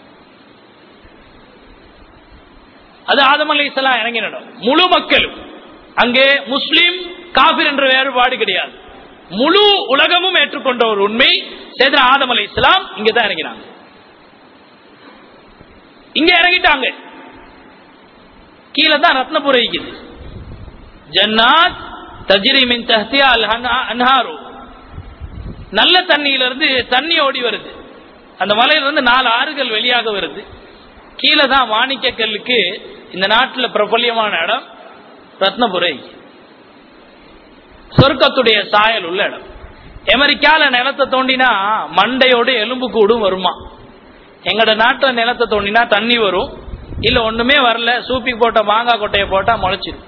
அது ஆதம் அலை இஸ்லாம் இறங்கின இடம் முழு மக்களும் அங்கே முஸ்லிம் காபிர் என்ற வேறுபாடு கிடையாது முழு உலகமும் ஏற்றுக்கொண்ட ஒரு உண்மை சேதன ஆதம் அலை இஸ்லாம் இங்க தான் இறங்கினாங்க இங்க இறங்கிட்டாங்க கீழே தான் ரத்னபுரம் இருக்குது ஜன்னாத் தஜ்ரி மின் தஹ்தியா அல் அன்ஹாரு நல்ல தண்ணியிலிருந்து தண்ணி ஓடி வருது அந்த மலையிலிருந்து நாலு ஆறுகள் வெளியாக வருது கீழே தான் மாணிக்க கல்லுக்கு இந்த நாட்டில் பிரபல்யமான இடம் ரத்னபுரை சொர்க்கத்துடைய சாயல் உள்ள இடம் அமெரிக்கால நிலத்தை தோண்டினா மண்டையோடு எலும்பு கூடும் வருமா எங்கட நாட்டுல நிலத்தை தோண்டினா தண்ணி வரும் இல்ல ஒண்ணுமே வரல சூப்பி போட்ட மாங்காய் கொட்டையை போட்டா முளைச்சிடும்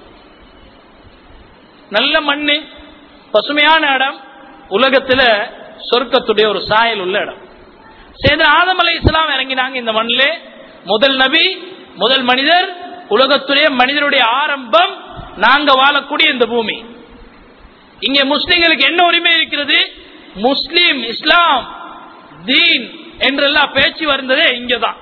நல்ல மண்ணு பசுமையான இடம் உலகத்துல சொர்க்கத்துடைய ஒரு சாயல் உள்ள இடம் சேத ஆதம் அலை இஸ்லாம் இறங்கினாங்க இந்த மண்ணிலே முதல் நபி முதல் மனிதர் உலகத்துடைய மனிதருடைய ஆரம்பம் நாங்க வாழக்கூடிய இந்த பூமி இங்கே முஸ்லிம்களுக்கு என்ன உரிமை இருக்கிறது முஸ்லிம் இஸ்லாம் தீன் என்றெல்லாம் பேச்சு வருந்ததே இங்கதான்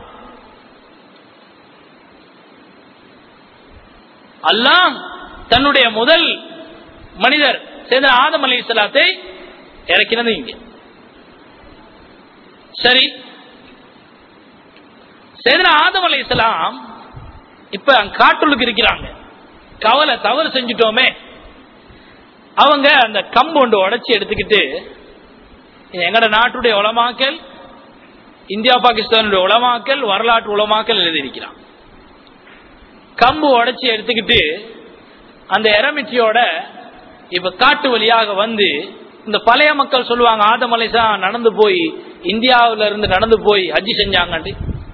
அல்லாம் தன்னுடைய முதல் மனிதர் சேர்ந்த ஆதம் அலி இஸ்லாத்தை இறக்கினது இங்க சரி சேதன ஆதம் அலி இஸ்லாம் இப்ப காட்டுள்ளுக்கு இருக்கிறாங்க கவலை தவறு செஞ்சுட்டோமே அவங்க அந்த கம்பு ஒன்று உடைச்சி எடுத்துக்கிட்டு எங்கட நாட்டுடைய உலமாக்கல் இந்தியா பாகிஸ்தானுடைய உலமாக்கல் வரலாற்று உலமாக்கல் எழுதியிருக்கிறான் கம்பு உடைச்சி எடுத்துக்கிட்டு அந்த எரமிச்சியோட இப்ப காட்டு வழியாக வந்து இந்த பழைய மக்கள் சொல்லுவாங்க ஆதமலைசா நடந்து போய் இந்தியாவில இருந்து நடந்து போய் ஹஜ்ஜி செஞ்சாங்க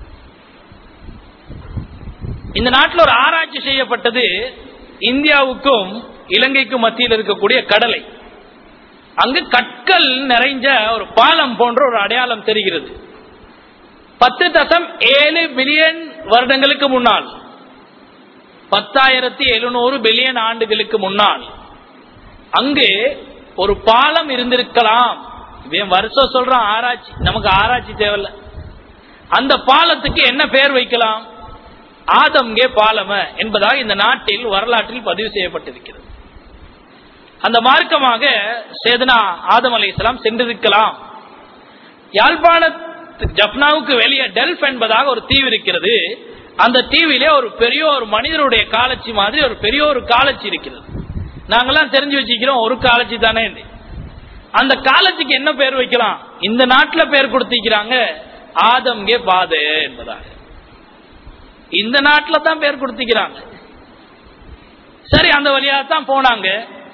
இந்த நாட்டில் ஒரு ஆராய்ச்சி செய்யப்பட்டது இந்தியாவுக்கும் இலங்கைக்கும் மத்தியில் இருக்கக்கூடிய கடலை அங்கு கற்கள் நிறைஞ்ச ஒரு பாலம் போன்ற ஒரு அடையாளம் தெரிகிறது பத்து தசம் ஏழு பில்லியன் வருடங்களுக்கு முன்னால் பத்தாயிரத்தி எழுநூறு பில்லியன் ஆண்டுகளுக்கு முன்னால் அங்கு ஒரு பாலம் இருந்திருக்கலாம் இவன் வருஷம் சொல்றான் ஆராய்ச்சி நமக்கு ஆராய்ச்சி தேவையில்ல அந்த பாலத்துக்கு என்ன பெயர் வைக்கலாம் ஆதம்கே பாலம என்பதாக இந்த நாட்டில் வரலாற்றில் பதிவு செய்யப்பட்டிருக்கிறது அந்த மார்க்கமாக சேதனா ஆதம் அலி இஸ்லாம் சென்றிருக்கலாம் யாழ்ப்பாண ஜப்னாவுக்கு வெளியே டெல்ஃப் என்பதாக ஒரு தீவு இருக்கிறது அந்த தீவிலே ஒரு பெரிய ஒரு மனிதருடைய காலச்சி மாதிரி ஒரு பெரிய ஒரு காலச்சி இருக்கிறது நாங்கெல்லாம் தெரிஞ்சு வச்சுக்கிறோம் ஒரு காலச்சி தானே அந்த காலச்சிக்கு என்ன பேர் வைக்கலாம் இந்த நாட்டில் பேர் கொடுத்திருக்கிறாங்க ஆதம்கே பாதை என்பதாக இந்த நாட்டில் தான் பேர் கொடுத்திக்கிறாங்க சரி அந்த வழியா தான் போனாங்க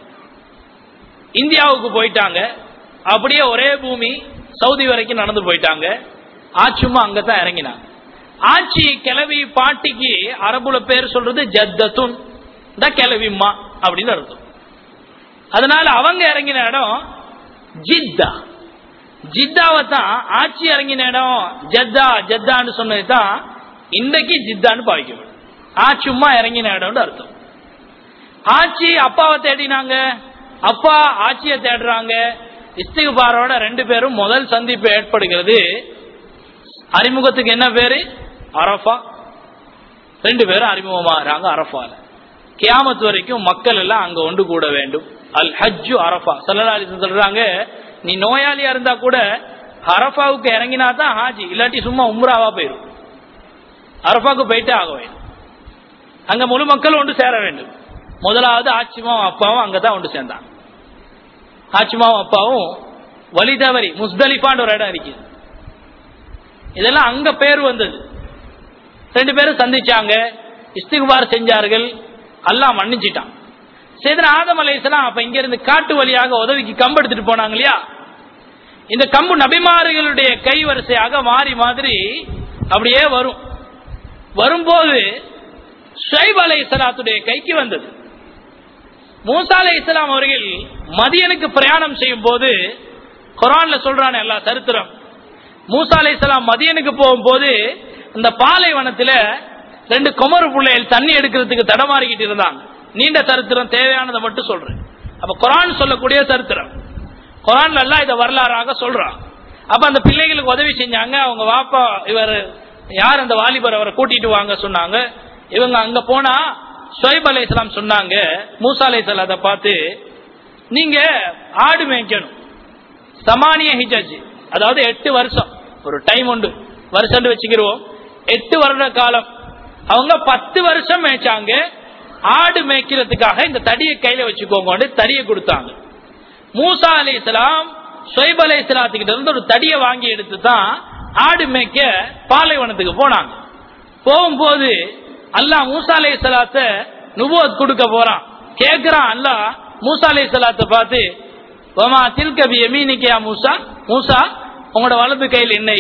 இந்தியாவுக்கு போயிட்டாங்க அப்படியே ஒரே பூமி சவுதி வரைக்கும் நடந்து போயிட்டாங்க ஆச்சுமா அங்கதான் இறங்கினாங்க ஆட்சி கிளவி பாட்டிக்கு அரபுல பேர் சொல்றது ஜத்தத்துன் த கிளவிம்மா அப்படின்னு அர்த்தம் அதனால அவங்க இறங்கின இடம் ஜித்தா ஜித்தாவை தான் ஆட்சி இறங்கின இடம் ஜத்தா ஜத்தான்னு சொன்னது தான் இன்னைக்கு ஜித்தான்னு பாவிக்கப்படும் ஆச்சும்மா இறங்கின இடம்னு அர்த்தம் ஆட்சி அப்பாவை தேடினாங்க அப்பா ஆட்சியை தேடுறாங்க இஸ்திகுபாரோட ரெண்டு பேரும் முதல் சந்திப்பு ஏற்படுகிறது அறிமுகத்துக்கு என்ன பேரு அரஃபா ரெண்டு பேரும் அறிமுகமாகறாங்க அரஃபால கியாமத் வரைக்கும் மக்கள் எல்லாம் அங்க ஒன்று கூட வேண்டும் அல் ஹஜ்ஜு அரஃபா சல்லி சொல்றாங்க நீ நோயாளியா இருந்தா கூட அரஃபாவுக்கு இறங்கினா தான் ஹாஜி இல்லாட்டி சும்மா உம்ராவா போயிடும் அரஃபாவுக்கு போயிட்டே ஆக வேண்டும் அங்க முழு மக்கள் ஒன்று சேர வேண்டும் முதலாவது ஆச்சிமாவும் அப்பாவும் அங்கதான் ஒன்று சேர்ந்தாங்க ஆச்சிமாவும் அப்பாவும் வழி தவறி முஸ்தலிஃபான்னு ஒரு இடம் இருக்கு இதெல்லாம் அங்க பேர் வந்தது ரெண்டு பேரும் சந்திச்சாங்க இஸ்திகுபார் செஞ்சார்கள் அல்லாஹ் மன்னிச்சிட்டான் சேதன ஆதம் அலைசலாம் அப்ப இங்க இருந்து காட்டு வழியாக உதவிக்கு கம்பு எடுத்துட்டு போனாங்க இல்லையா இந்த கம்பு நபிமாறுகளுடைய கை வரிசையாக மாறி மாதிரி அப்படியே வரும் வரும்போது ஷைப் அலை இஸ்லாத்துடைய கைக்கு வந்தது மூசா அலை இஸ்லாம் அவர்கள் மதியனுக்கு பிரயாணம் செய்யும் போது குரான்ல சொல்றான எல்லா சரித்திரம் மூசா அலை இஸ்லாம் மதியனுக்கு போகும்போது இந்த பாலைவனத்துல ரெண்டு குமரு பிள்ளைகள் தண்ணி எடுக்கிறதுக்கு தடமாறிக்கிட்டு இருந்தாங்க நீண்ட சரித்திரம் தேவையானதை மட்டும் சொல்றேன் அப்ப குரான் சொல்லக்கூடிய சரித்திரம் குரான்ல எல்லாம் இதை வரலாறாக சொல்றான் அப்ப அந்த பிள்ளைகளுக்கு உதவி செஞ்சாங்க அவங்க வாப்பா இவர் யார் அந்த வாலிபர் அவரை கூட்டிட்டு வாங்க சொன்னாங்க இவங்க அங்க போனா ஷொய்ப் அலை இஸ்லாம் சொன்னாங்க மூசா அலை அதை பார்த்து நீங்க ஆடு மேய்க்கணும் சமானிய ஹிஜாஜ் அதாவது எட்டு வருஷம் ஒரு டைம் உண்டு வருஷம் வச்சுக்கிருவோம் எட்டு வருட காலம் அவங்க பத்து வருஷம் மேய்ச்சாங்க ஆடு மேய்க்கிறதுக்காக இந்த தடியை கையில வச்சுக்கோங்க தடியை கொடுத்தாங்க மூசா அலி இஸ்லாம் சொய்ப் அலி இஸ்லாத்துக்கிட்ட இருந்து ஒரு தடியை வாங்கி எடுத்து தான் ஆடு மேய்க்க பாலைவனத்துக்கு போனாங்க போகும்போது அல்லாஹ் மூசா அலி இஸ்லாத்த நுபுவத் கொடுக்க போறான் கேக்குறான் அல்லாஹ் மூசா அலி இஸ்லாத்தை பார்த்து வமா தில்கபி எமீனிக்கையா மூசா மூசா உங்களோட வலது கையில் என்ன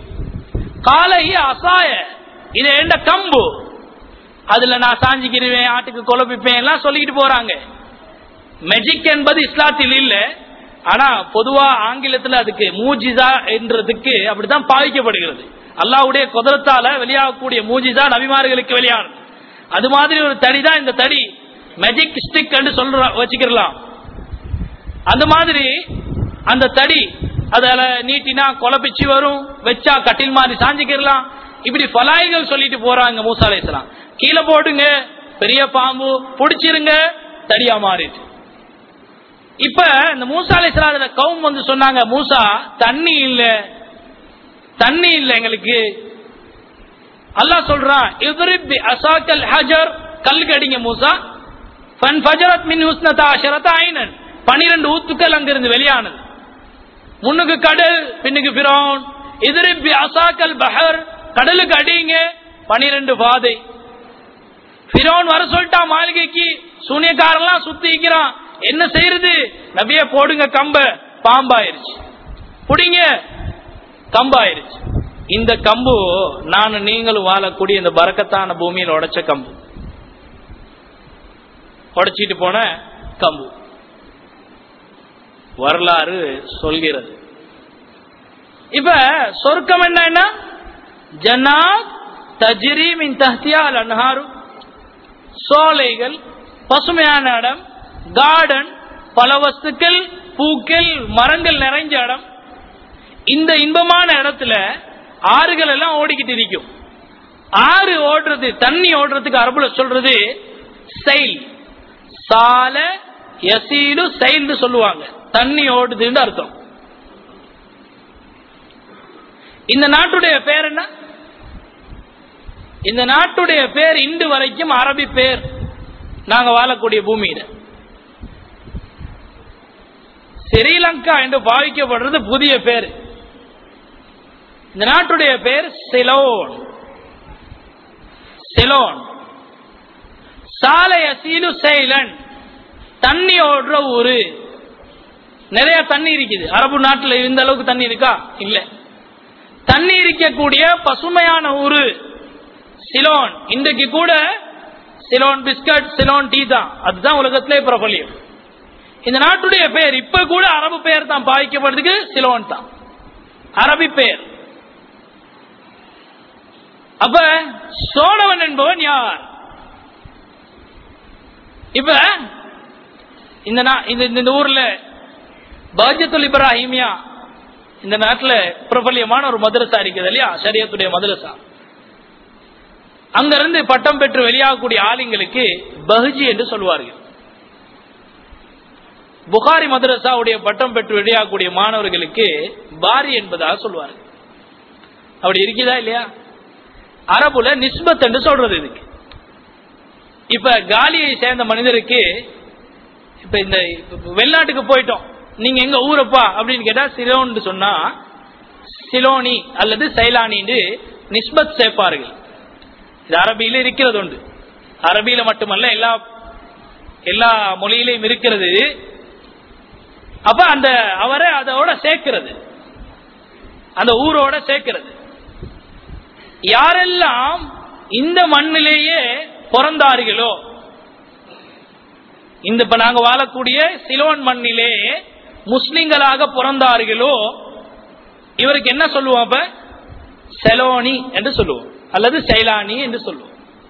காலையே அசாய இது எந்த கம்பு அதுல நான் சாஞ்சிக்கிருவேன் ஆட்டுக்கு குழப்பிப்பேன் எல்லாம் சொல்லிக்கிட்டு போறாங்க மெஜிக் என்பது இஸ்லாத்தில் இல்ல ஆனா பொதுவா ஆங்கிலத்துல அதுக்கு மூஜிசா என்றதுக்கு அப்படித்தான் பாதிக்கப்படுகிறது அல்லாவுடைய குதிரத்தால வெளியாகக்கூடிய மூஜிசா நபிமார்களுக்கு வெளியானது அது மாதிரி ஒரு தடி தான் இந்த தடி மெஜிக் ஸ்டிக் என்று சொல்ற வச்சுக்கலாம் அந்த மாதிரி அந்த தடி அதில் நீட்டினா குழப்பிச்சு வரும் வச்சா கட்டில் மாதிரி சாஞ்சிக்கிடலாம் இப்படி பலாய்கள் சொல்லிட்டு போறாங்க மூசா அலைசலாம் கீழே போடுங்க பெரிய பாம்பு பிடிச்சிருங்க தடியா மாறிட்டு இப்ப இந்த மூசா அலைசலாத கவும் வந்து சொன்னாங்க மூசா தண்ணி இல்ல தண்ணி இல்ல எங்களுக்கு அல்லாஹ் சொல்றான் இவ்ரிப் அசாக்கல் ஹஜர் கல் கடிங்க மூசா ஃபன் ஃபஜரத் மின் ஹுஸ்னதா அஷரத் ஐனன் பனிரெண்டு ஊத்துக்கள் அங்கிருந்து வெளியானது முன்னுக்கு கடல் பின்னுக்கு பிறோன் எதிரிப்பி அசாக்கல் பஹர் கடலுக்கு அடிங்க பனிரெண்டு பாதை பிறோன் வர சொல்லிட்டா மாளிகைக்கு சூனியக்காரெல்லாம் சுத்திக்கிறான் என்ன செய்யறது நபிய போடுங்க கம்ப பாம்பாயிருச்சு புடிங்க கம்பாயிருச்சு இந்த கம்பு நான் நீங்களும் வாழக்கூடிய இந்த பறக்கத்தான பூமியில் உடைச்ச கம்பு உடைச்சிட்டு போன கம்பு வரலாறு சொல்கிறது இப்ப சொர்க்கம் என்ன ஜன்னாத் தஜ்ரி மின் தஹ்தியால் அன்ஹாரு சோலைகள் பசுமையான இடம் கார்டன் பல வஸ்துக்கள் பூக்கள் மரங்கள் நிறைஞ்ச இடம் இந்த இன்பமான இடத்துல ஆறுகள் எல்லாம் ஓடிக்கிட்டு இருக்கும் ஆறு ஓடுறது தண்ணி ஓடுறதுக்கு அரபுல சொல்றது செயல் சால யசீலு செயல்னு சொல்லுவாங்க தண்ணி ஓடுதுன்னு அர்த்தம் இந்த நாட்டுடைய பேர் என்ன இந்த நாட்டுடைய பேர் இன்று வரைக்கும் அரபி பேர் நாங்க வாழக்கூடிய பூமியில ஸ்ரீலங்கா என்று பாவிக்கப்படுறது புதிய பேர் இந்த நாட்டுடைய பேர் சிலோன் சிலோன் சாலை அசீலு செயலன் தண்ணி ஓடுற ஊரு நிறைய தண்ணி இருக்குது அரபு நாட்டில் இந்த அளவுக்கு தண்ணி இருக்கா இல்ல தண்ணி இருக்கக்கூடிய பசுமையான ஊரு சிலோன் இன்றைக்கு கூட சிலோன் பிஸ்கட் சிலோன் டீ தான் அதுதான் உலகத்திலே பிரபலியம் இந்த நாட்டுடைய பெயர் இப்ப கூட அரபு பெயர் தான் பாதிக்கப்படுறதுக்கு சிலோன் தான் அரபி பெயர் அப்ப சோழவன் என்பவன் யார் இப்ப இந்த நா- இந்த இந்த ஊர்ல பாஜத்துல் இப்ராஹிமியா இந்த நாட்டுல பிரபல்யமான ஒரு மதரசா இருக்குது இல்லையா ஷரியத்துடைய மதரசா அங்கிருந்து பட்டம் பெற்று வெளியாகக்கூடிய ஆளுங்களுக்கு பஹ்ஜி என்று சொல்வார்கள் புகாரி மதரசாவுடைய பட்டம் பெற்று வெளியாகக்கூடிய மாணவர்களுக்கு பாரி என்பதாக சொல்வார்கள் அப்படி இருக்குதா இல்லையா அரபுல நிஸ்பத் என்று சொல்றது இதுக்கு இப்ப காலியை சேர்ந்த மனிதருக்கு இப்ப இந்த இப்ப வெளிநாட்டுக்கு போயிட்டோம் நீங்க எங்க ஊரப்பா அப்படின்னு கேட்டா சிலோன்னு சொன்னா சிலோனி அல்லது சைலானின்னு நிஸ்பத் சேர்ப்பார்கள் இது அரபியில இருக்கிறது உண்டு அரபியில மட்டுமல்ல எல்லா எல்லா மொழியிலையும் இருக்கிறது அப்ப அந்த அவரை அதோட சேர்க்கிறது அந்த ஊரோட சேர்க்கிறது யாரெல்லாம் இந்த மண்ணிலேயே பிறந்தார்களோ இந்த இப்ப நாங்க வாழக்கூடிய சிலோன் மண்ணிலே முஸ்லிம்களாக பிறந்தார்களோ இவருக்கு என்ன சொல்லுவோம் அப்ப செலோனி என்று சொல்லுவோம் அல்லது சைலானி என்று சொல்லுவோம்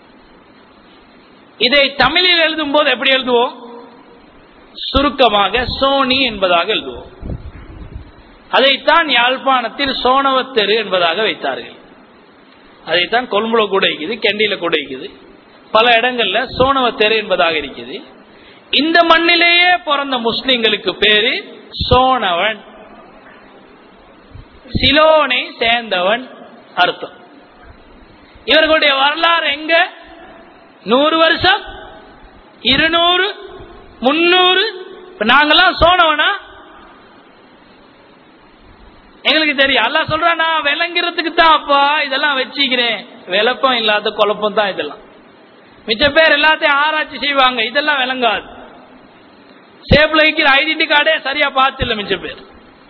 இதை தமிழில் எழுதும் போது எப்படி எழுதுவோம் சுருக்கமாக சோனி என்பதாக எழுதுவோம் அதைத்தான் யாழ்ப்பாணத்தில் சோனவத்தெரு என்பதாக வைத்தார்கள் அதைத்தான் கொழும்புல கூட இருக்குது கெண்டியில கூட இருக்குது பல இடங்கள்ல சோனவத்தெரு என்பதாக இருக்குது இந்த மண்ணிலேயே பிறந்த முஸ்லிம்களுக்கு பேரு சோனவன் சிலோனை சேர்ந்தவன் அர்த்தம் இவர்களுடைய வரலாறு எங்க நூறு வருஷம் இருநூறு முன்னூறு இப்ப நாங்கெல்லாம் சோனவனா எங்களுக்கு தெரியும் அல்லா சொல்றான் நான் விளங்குறதுக்கு தான் அப்பா இதெல்லாம் வச்சுக்கிறேன் விளப்பம் இல்லாத குழப்பம் தான் இதெல்லாம் மிச்ச பேர் எல்லாத்தையும் ஆராய்ச்சி செய்வாங்க இதெல்லாம் விளங்காது சேப்ல வைக்கிற ஐடென்டி கார்டே சரியா பார்த்து இல்ல மிச்ச பேர்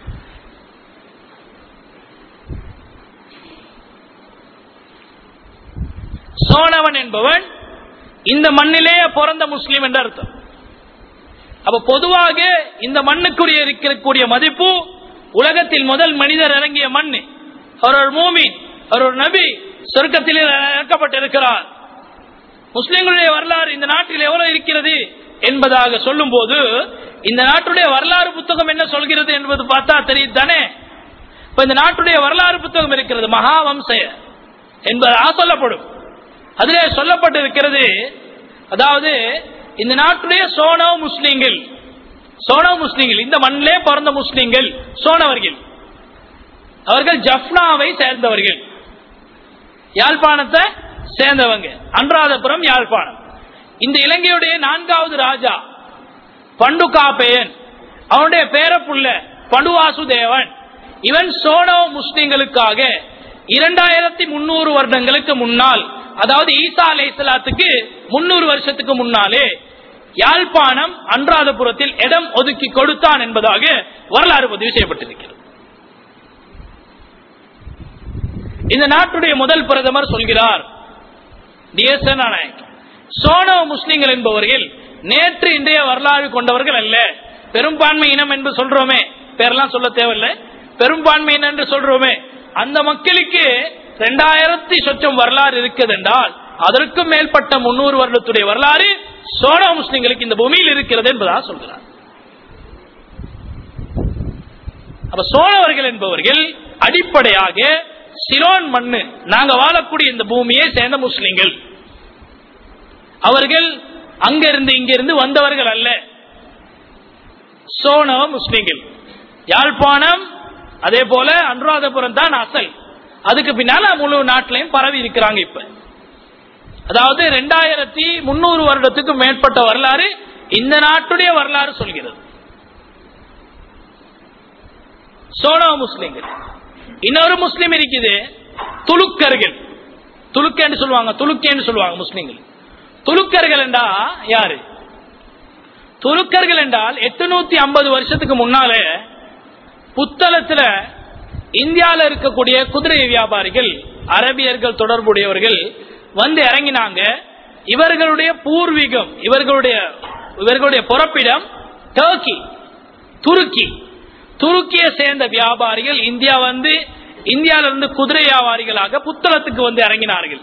சோனவன் என்பவன் இந்த மண்ணிலேயே பிறந்த முஸ்லீம் என்று அர்த்தம் அப்ப பொதுவாக இந்த மண்ணுக்குரிய இருக்கக்கூடிய மதிப்பு உலகத்தில் முதல் மனிதர் இறங்கிய மண் அவர் ஒரு மூமின் அவர் ஒரு நபி சொர்க்கத்தில் இறக்கப்பட்டிருக்கிறார் முஸ்லிம்களுடைய வரலாறு இந்த நாட்டில் எவ்வளவு இருக்கிறது என்பதாக சொல்லும் போது இந்த நாட்டுடைய வரலாறு புத்தகம் என்ன சொல்கிறது என்பது பார்த்தா தெரியுது தானே இப்ப இந்த நாட்டுடைய வரலாறு புத்தகம் இருக்கிறது மகாவம்சய என்பதாக சொல்லப்படும் அதிலே சொல்லப்பட்டிருக்கிறது அதாவது இந்த நாட்டுடைய சோனவ முஸ்லீம்கள் சோனவ முஸ்லீம்கள் இந்த மண்ணிலே பிறந்த முஸ்லீம்கள் சோனவர்கள் அவர்கள் ஜப்னாவை சேர்ந்தவர்கள் யாழ்ப்பாணத்தை சேர்ந்தவங்க அன்றாதபுரம் யாழ்ப்பாணம் இந்த இலங்கையுடைய நான்காவது ராஜா பண்டுகாப்பையன் அவனுடைய பேரப்புள்ள பண்டுவாசுதேவன் இவன் சோனவ முஸ்லிம்களுக்காக இரண்டாயிரத்தி முன்னூறு வருடங்களுக்கு முன்னால் அதாவது ஈசா அலை இஸ்லாத்துக்கு முன்னூறு வருஷத்துக்கு முன்னாலே யாழ்ப்பாணம் அன்றாதபுரத்தில் இடம் ஒதுக்கி கொடுத்தான் என்பதாக வரலாறு பதிவு செய்யப்பட்டிருக்கிறது இந்த நாட்டுடைய முதல் பிரதமர் சொல்கிறார் சோனவ முஸ்லிம்கள் என்பவர்கள் நேற்று இன்றைய வரலாறு கொண்டவர்கள் அல்ல பெரும்பான்மை இனம் என்று சொல்றோமே பேரெல்லாம் சொல்ல தேவையில்லை பெரும்பான்மை இனம் என்று சொல்றோமே அந்த மக்களுக்கு இரண்டாயிரத்தி சொச்சம் வரலாறு இருக்குது என்றால் அதற்கும் மேற்பட்ட முன்னூறு வருடத்துடைய வரலாறு சோழ முஸ்லிம்களுக்கு இந்த பூமியில் இருக்கிறது என்பதாக சொல்கிறார் அப்ப சோழவர்கள் என்பவர்கள் அடிப்படையாக சிலோன் மண்ணு நாங்க வாழக்கூடிய இந்த பூமியை சேர்ந்த முஸ்லிம்கள் அவர்கள் அங்கிருந்து இங்கிருந்து வந்தவர்கள் அல்ல சோனவ முஸ்லிம்கள் யாழ்ப்பாணம் அதே போல அனுராதபுரம் தான் அசல் அதுக்கு பின்னால முழு நாட்டிலையும் பரவி இருக்கிறாங்க இப்ப அதாவது ரெண்டாயிரத்தி முன்னூறு வருடத்துக்கு மேற்பட்ட வரலாறு இந்த நாட்டுடைய வரலாறு சொல்கிறது சோனவ முஸ்லிம்கள் இன்னொரு முஸ்லிம் இருக்குது துலுக்கர்கள் துலுக்கேன்னு சொல்லுவாங்க துலுக்கேன்னு சொல்லுவாங்க முஸ்லிம்கள் துலுக்கர்கள் என்றா யாரு துலுக்கர்கள் என்றால் எட்டுநூத்தி ஐம்பது வருஷத்துக்கு முன்னாலே புத்தளத்துல இந்தியாவில் இருக்கக்கூடிய குதிரை வியாபாரிகள் அரபியர்கள் தொடர்புடையவர்கள் வந்து இறங்கினாங்க இவர்களுடைய பூர்வீகம் இவர்களுடைய இவர்களுடைய பிறப்பிடம் டர்க்கி துருக்கி துருக்கியை சேர்ந்த வியாபாரிகள் இந்தியா வந்து இந்தியாவிலிருந்து குதிரை வியாபாரிகளாக புத்தளத்துக்கு வந்து இறங்கினார்கள்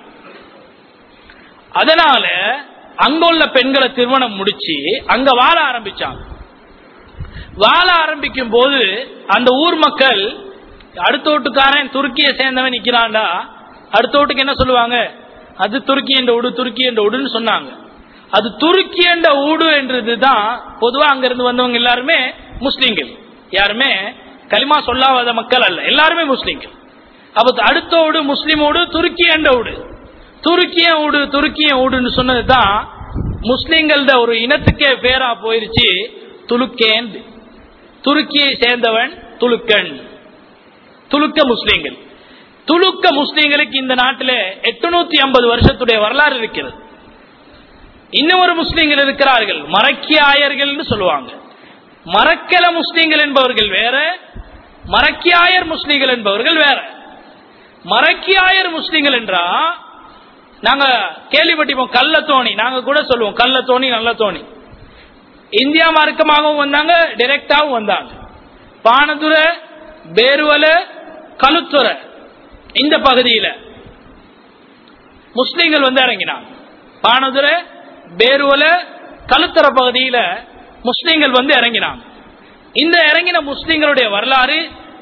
அதனால அங்குள்ள பெண்களை திருமணம் முடிச்சு அங்க வாழ ஆரம்பிச்சாங்க வாழ ஆரம்பிக்கும் போது அந்த ஊர் மக்கள் அடுத்த வீட்டுக்காரன் துருக்கியை சேர்ந்தவன் நிக்கிறான்டா அடுத்த வீட்டுக்கு என்ன சொல்லுவாங்க அது துருக்கி என்ற ஊடு துருக்கி என்ற ஊடுன்னு சொன்னாங்க அது துருக்கி என்ற ஊடு என்றதுதான் பொதுவா அங்கிருந்து வந்தவங்க எல்லாருமே முஸ்லீம்கள் யாருமே களிமா சொல்லாத மக்கள் அல்ல எல்லாருமே முஸ்லீம்கள் அப்ப அடுத்த ஊடு முஸ்லீம் ஊடு துருக்கி என்ற ஊடு துருக்கிய ஊடு துருக்கிய ஊடுன்னு சொன்னதுதான் முஸ்லீம்கள ஒரு இனத்துக்கே பேரா போயிருச்சு துலுக்கேன் துருக்கியை சேர்ந்தவன் துலுக்கன் துலுக்க முஸ்லீம்கள் துலுக்க முஸ்லீம்களுக்கு இந்த நாட்டில் எட்டுநூத்தி ஐம்பது வருஷத்துடைய வரலாறு இருக்கிறது இன்னொரு முஸ்லீம்கள் இருக்கிறார்கள் மரக்கியாயர்கள் சொல்லுவாங்க மரக்கல முஸ்லீம்கள் என்பவர்கள் வேற மரக்கியாயர் முஸ்லீம்கள் என்பவர்கள் வேற மரக்கியாயர் முஸ்லீம்கள் என்றா நாங்க கேள்விப்பட்டிப்போம் கள்ள தோணி நாங்க கூட சொல்லுவோம் கள்ள தோணி நல்ல தோணி இந்தியா மார்க்கமாகவும் வந்தாங்க டைரக்டாவும் வந்தாங்க பானதுரை பேருவல கழுத்துறை இந்த பகுதியில் முஸ்லீம்கள் வந்து இறங்கினாங்க பானதுரை பேருவல கழுத்துறை பகுதியில் முஸ்லீம்கள் வந்து இறங்கினாங்க இந்த இறங்கின முஸ்லீம்களுடைய வரலாறு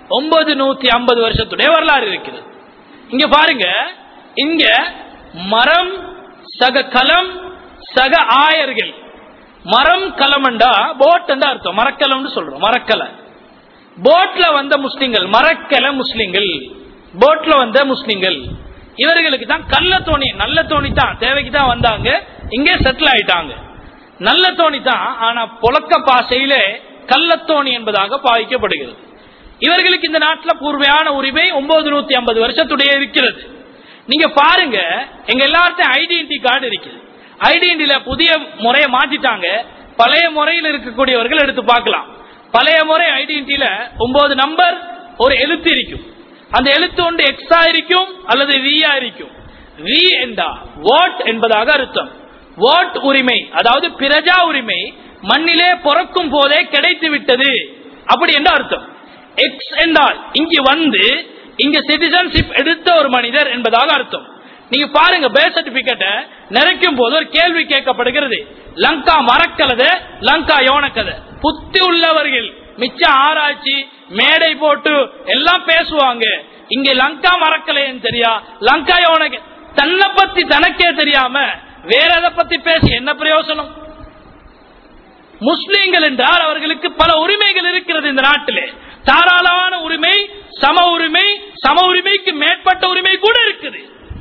ஒன்பது நூத்தி ஐம்பது வருஷத்துடைய வரலாறு இருக்குது இங்க பாருங்க இங்க மரம் சக கலம் சக ஆயர்கள் மரம் கலமண்டா போட் அர்த்தம் மரக்கலம்னு சொல்றோம் மரக்கலை போட்ல வந்த முஸ்லிம்கள் மரக்கல முஸ்லிம்கள் போட்ல வந்த முஸ்லிம்கள் இவர்களுக்கு தான் கள்ள தோணி நல்ல தோணி தான் தேவைக்கு தான் வந்தாங்க இங்கே செட்டில் ஆயிட்டாங்க நல்ல தோணி தான் ஆனா புழக்க பாசையில கள்ளத்தோணி என்பதாக பாவிக்கப்படுகிறது இவர்களுக்கு இந்த நாட்டில் பூர்வையான உரிமை ஒன்பது நூத்தி ஐம்பது வருஷத்துடைய இருக்கிறது நீங்க பாருங்க எங்க எல்லார்ட்டும் ஐடென்டி கார்டு இருக்குது ஐடென்டில புதிய முறையை மாத்திட்டாங்க பழைய முறையில் இருக்கக்கூடியவர்கள் எடுத்து பார்க்கலாம் பழைய முறை ஐடென்டில ஒன்பது நம்பர் ஒரு எழுத்து இருக்கும் அந்த எழுத்து ஒன்று எக்ஸா இருக்கும் அல்லது வியா இருக்கும் வி என்றா வாட் என்பதாக அர்த்தம் வாட் உரிமை அதாவது பிரஜா உரிமை மண்ணிலே பிறக்கும் போதே கிடைத்து விட்டது அப்படி என்ற அர்த்தம் எக்ஸ் என்றால் இங்கு வந்து இங்க சிட்டிசன்ஷிப் எடுத்த ஒரு மனிதர் என்பதாக அர்த்தம் நீங்க பாருங்க பே சர்டிபிகேட்டை நிறைக்கும் போது ஒரு கேள்வி கேட்கப்படுகிறது லங்கா மரக்கலது லங்கா யோனக்கதை புத்தி உள்ளவர்கள் மிச்ச ஆராய்ச்சி மேடை போட்டு எல்லாம் பேசுவாங்க இங்க லங்கா மறக்கலைன்னு தெரியா லங்கா யோனக்க தன்னை பத்தி தனக்கே தெரியாம வேற எதை பத்தி பேசி என்ன பிரயோசனம் முஸ்லீம்கள் என்றால் அவர்களுக்கு பல உரிமைகள் இருக்கிறது இந்த நாட்டிலே தாராளமான உரிமை சம உரிமை சம உரிமைக்கு மேற்பட்ட உரிமை கூட இருக்குது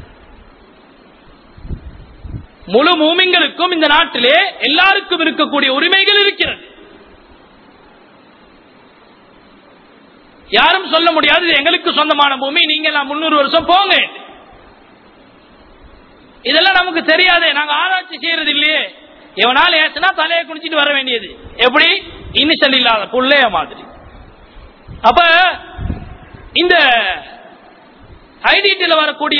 முழு மூமிங்களுக்கும் இந்த நாட்டிலே எல்லாருக்கும் இருக்கக்கூடிய உரிமைகள் இருக்கிறது யாரும் சொல்ல முடியாது இது எங்களுக்கு சொந்தமான பூமி நீங்க நான் முன்னூறு வருஷம் போங்க இதெல்லாம் நமக்கு தெரியாதே நாங்க ஆராய்ச்சி செய்யறது இல்லையே எவனால் ஏசுனா தலையை குடிச்சிட்டு வர வேண்டியது எப்படி இனிஷியல் இல்லாத புள்ளைய மாதிரி அப்ப இந்த ஐடிடியில் வரக்கூடிய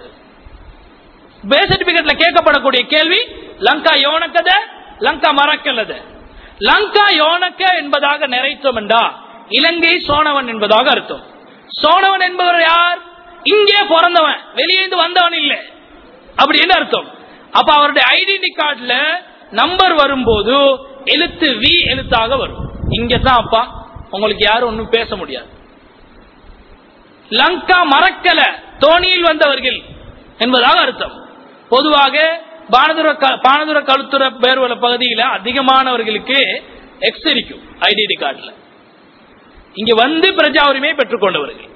பே சர்டிபிகேட்ல கேட்கப்படக்கூடிய கேள்வி லங்கா யோனக்கத லங்கா மறக்கல்லத லங்கா யோனக்க என்பதாக நிறைத்தோம் என்றா இலங்கை சோனவன் என்பதாக அர்த்தம் சோனவன் என்பவர் யார் இங்கே பிறந்தவன் வெளியேந்து வந்தவன் இல்லை அப்படின்னு அர்த்தம் அப்ப அவருடைய ஐடென்டி கார்டுல நம்பர் வரும்போது எழுத்து வி எழுத்தாக வரும் இங்க தான் அப்பா உங்களுக்கு யாரும் ஒன்னும் பேச முடியாது லங்கா மறக்கல தோணியில் வந்தவர்கள் என்பதாக அர்த்தம் பொதுவாக பானதுர பானதுர கழுத்துற பேர்வல பகுதியில் அதிகமானவர்களுக்கு எக்ஸ் இருக்கும் ஐடென்டி கார்டுல இங்க வந்து பிரஜா உரிமையை பெற்றுக் கொண்டவர்கள்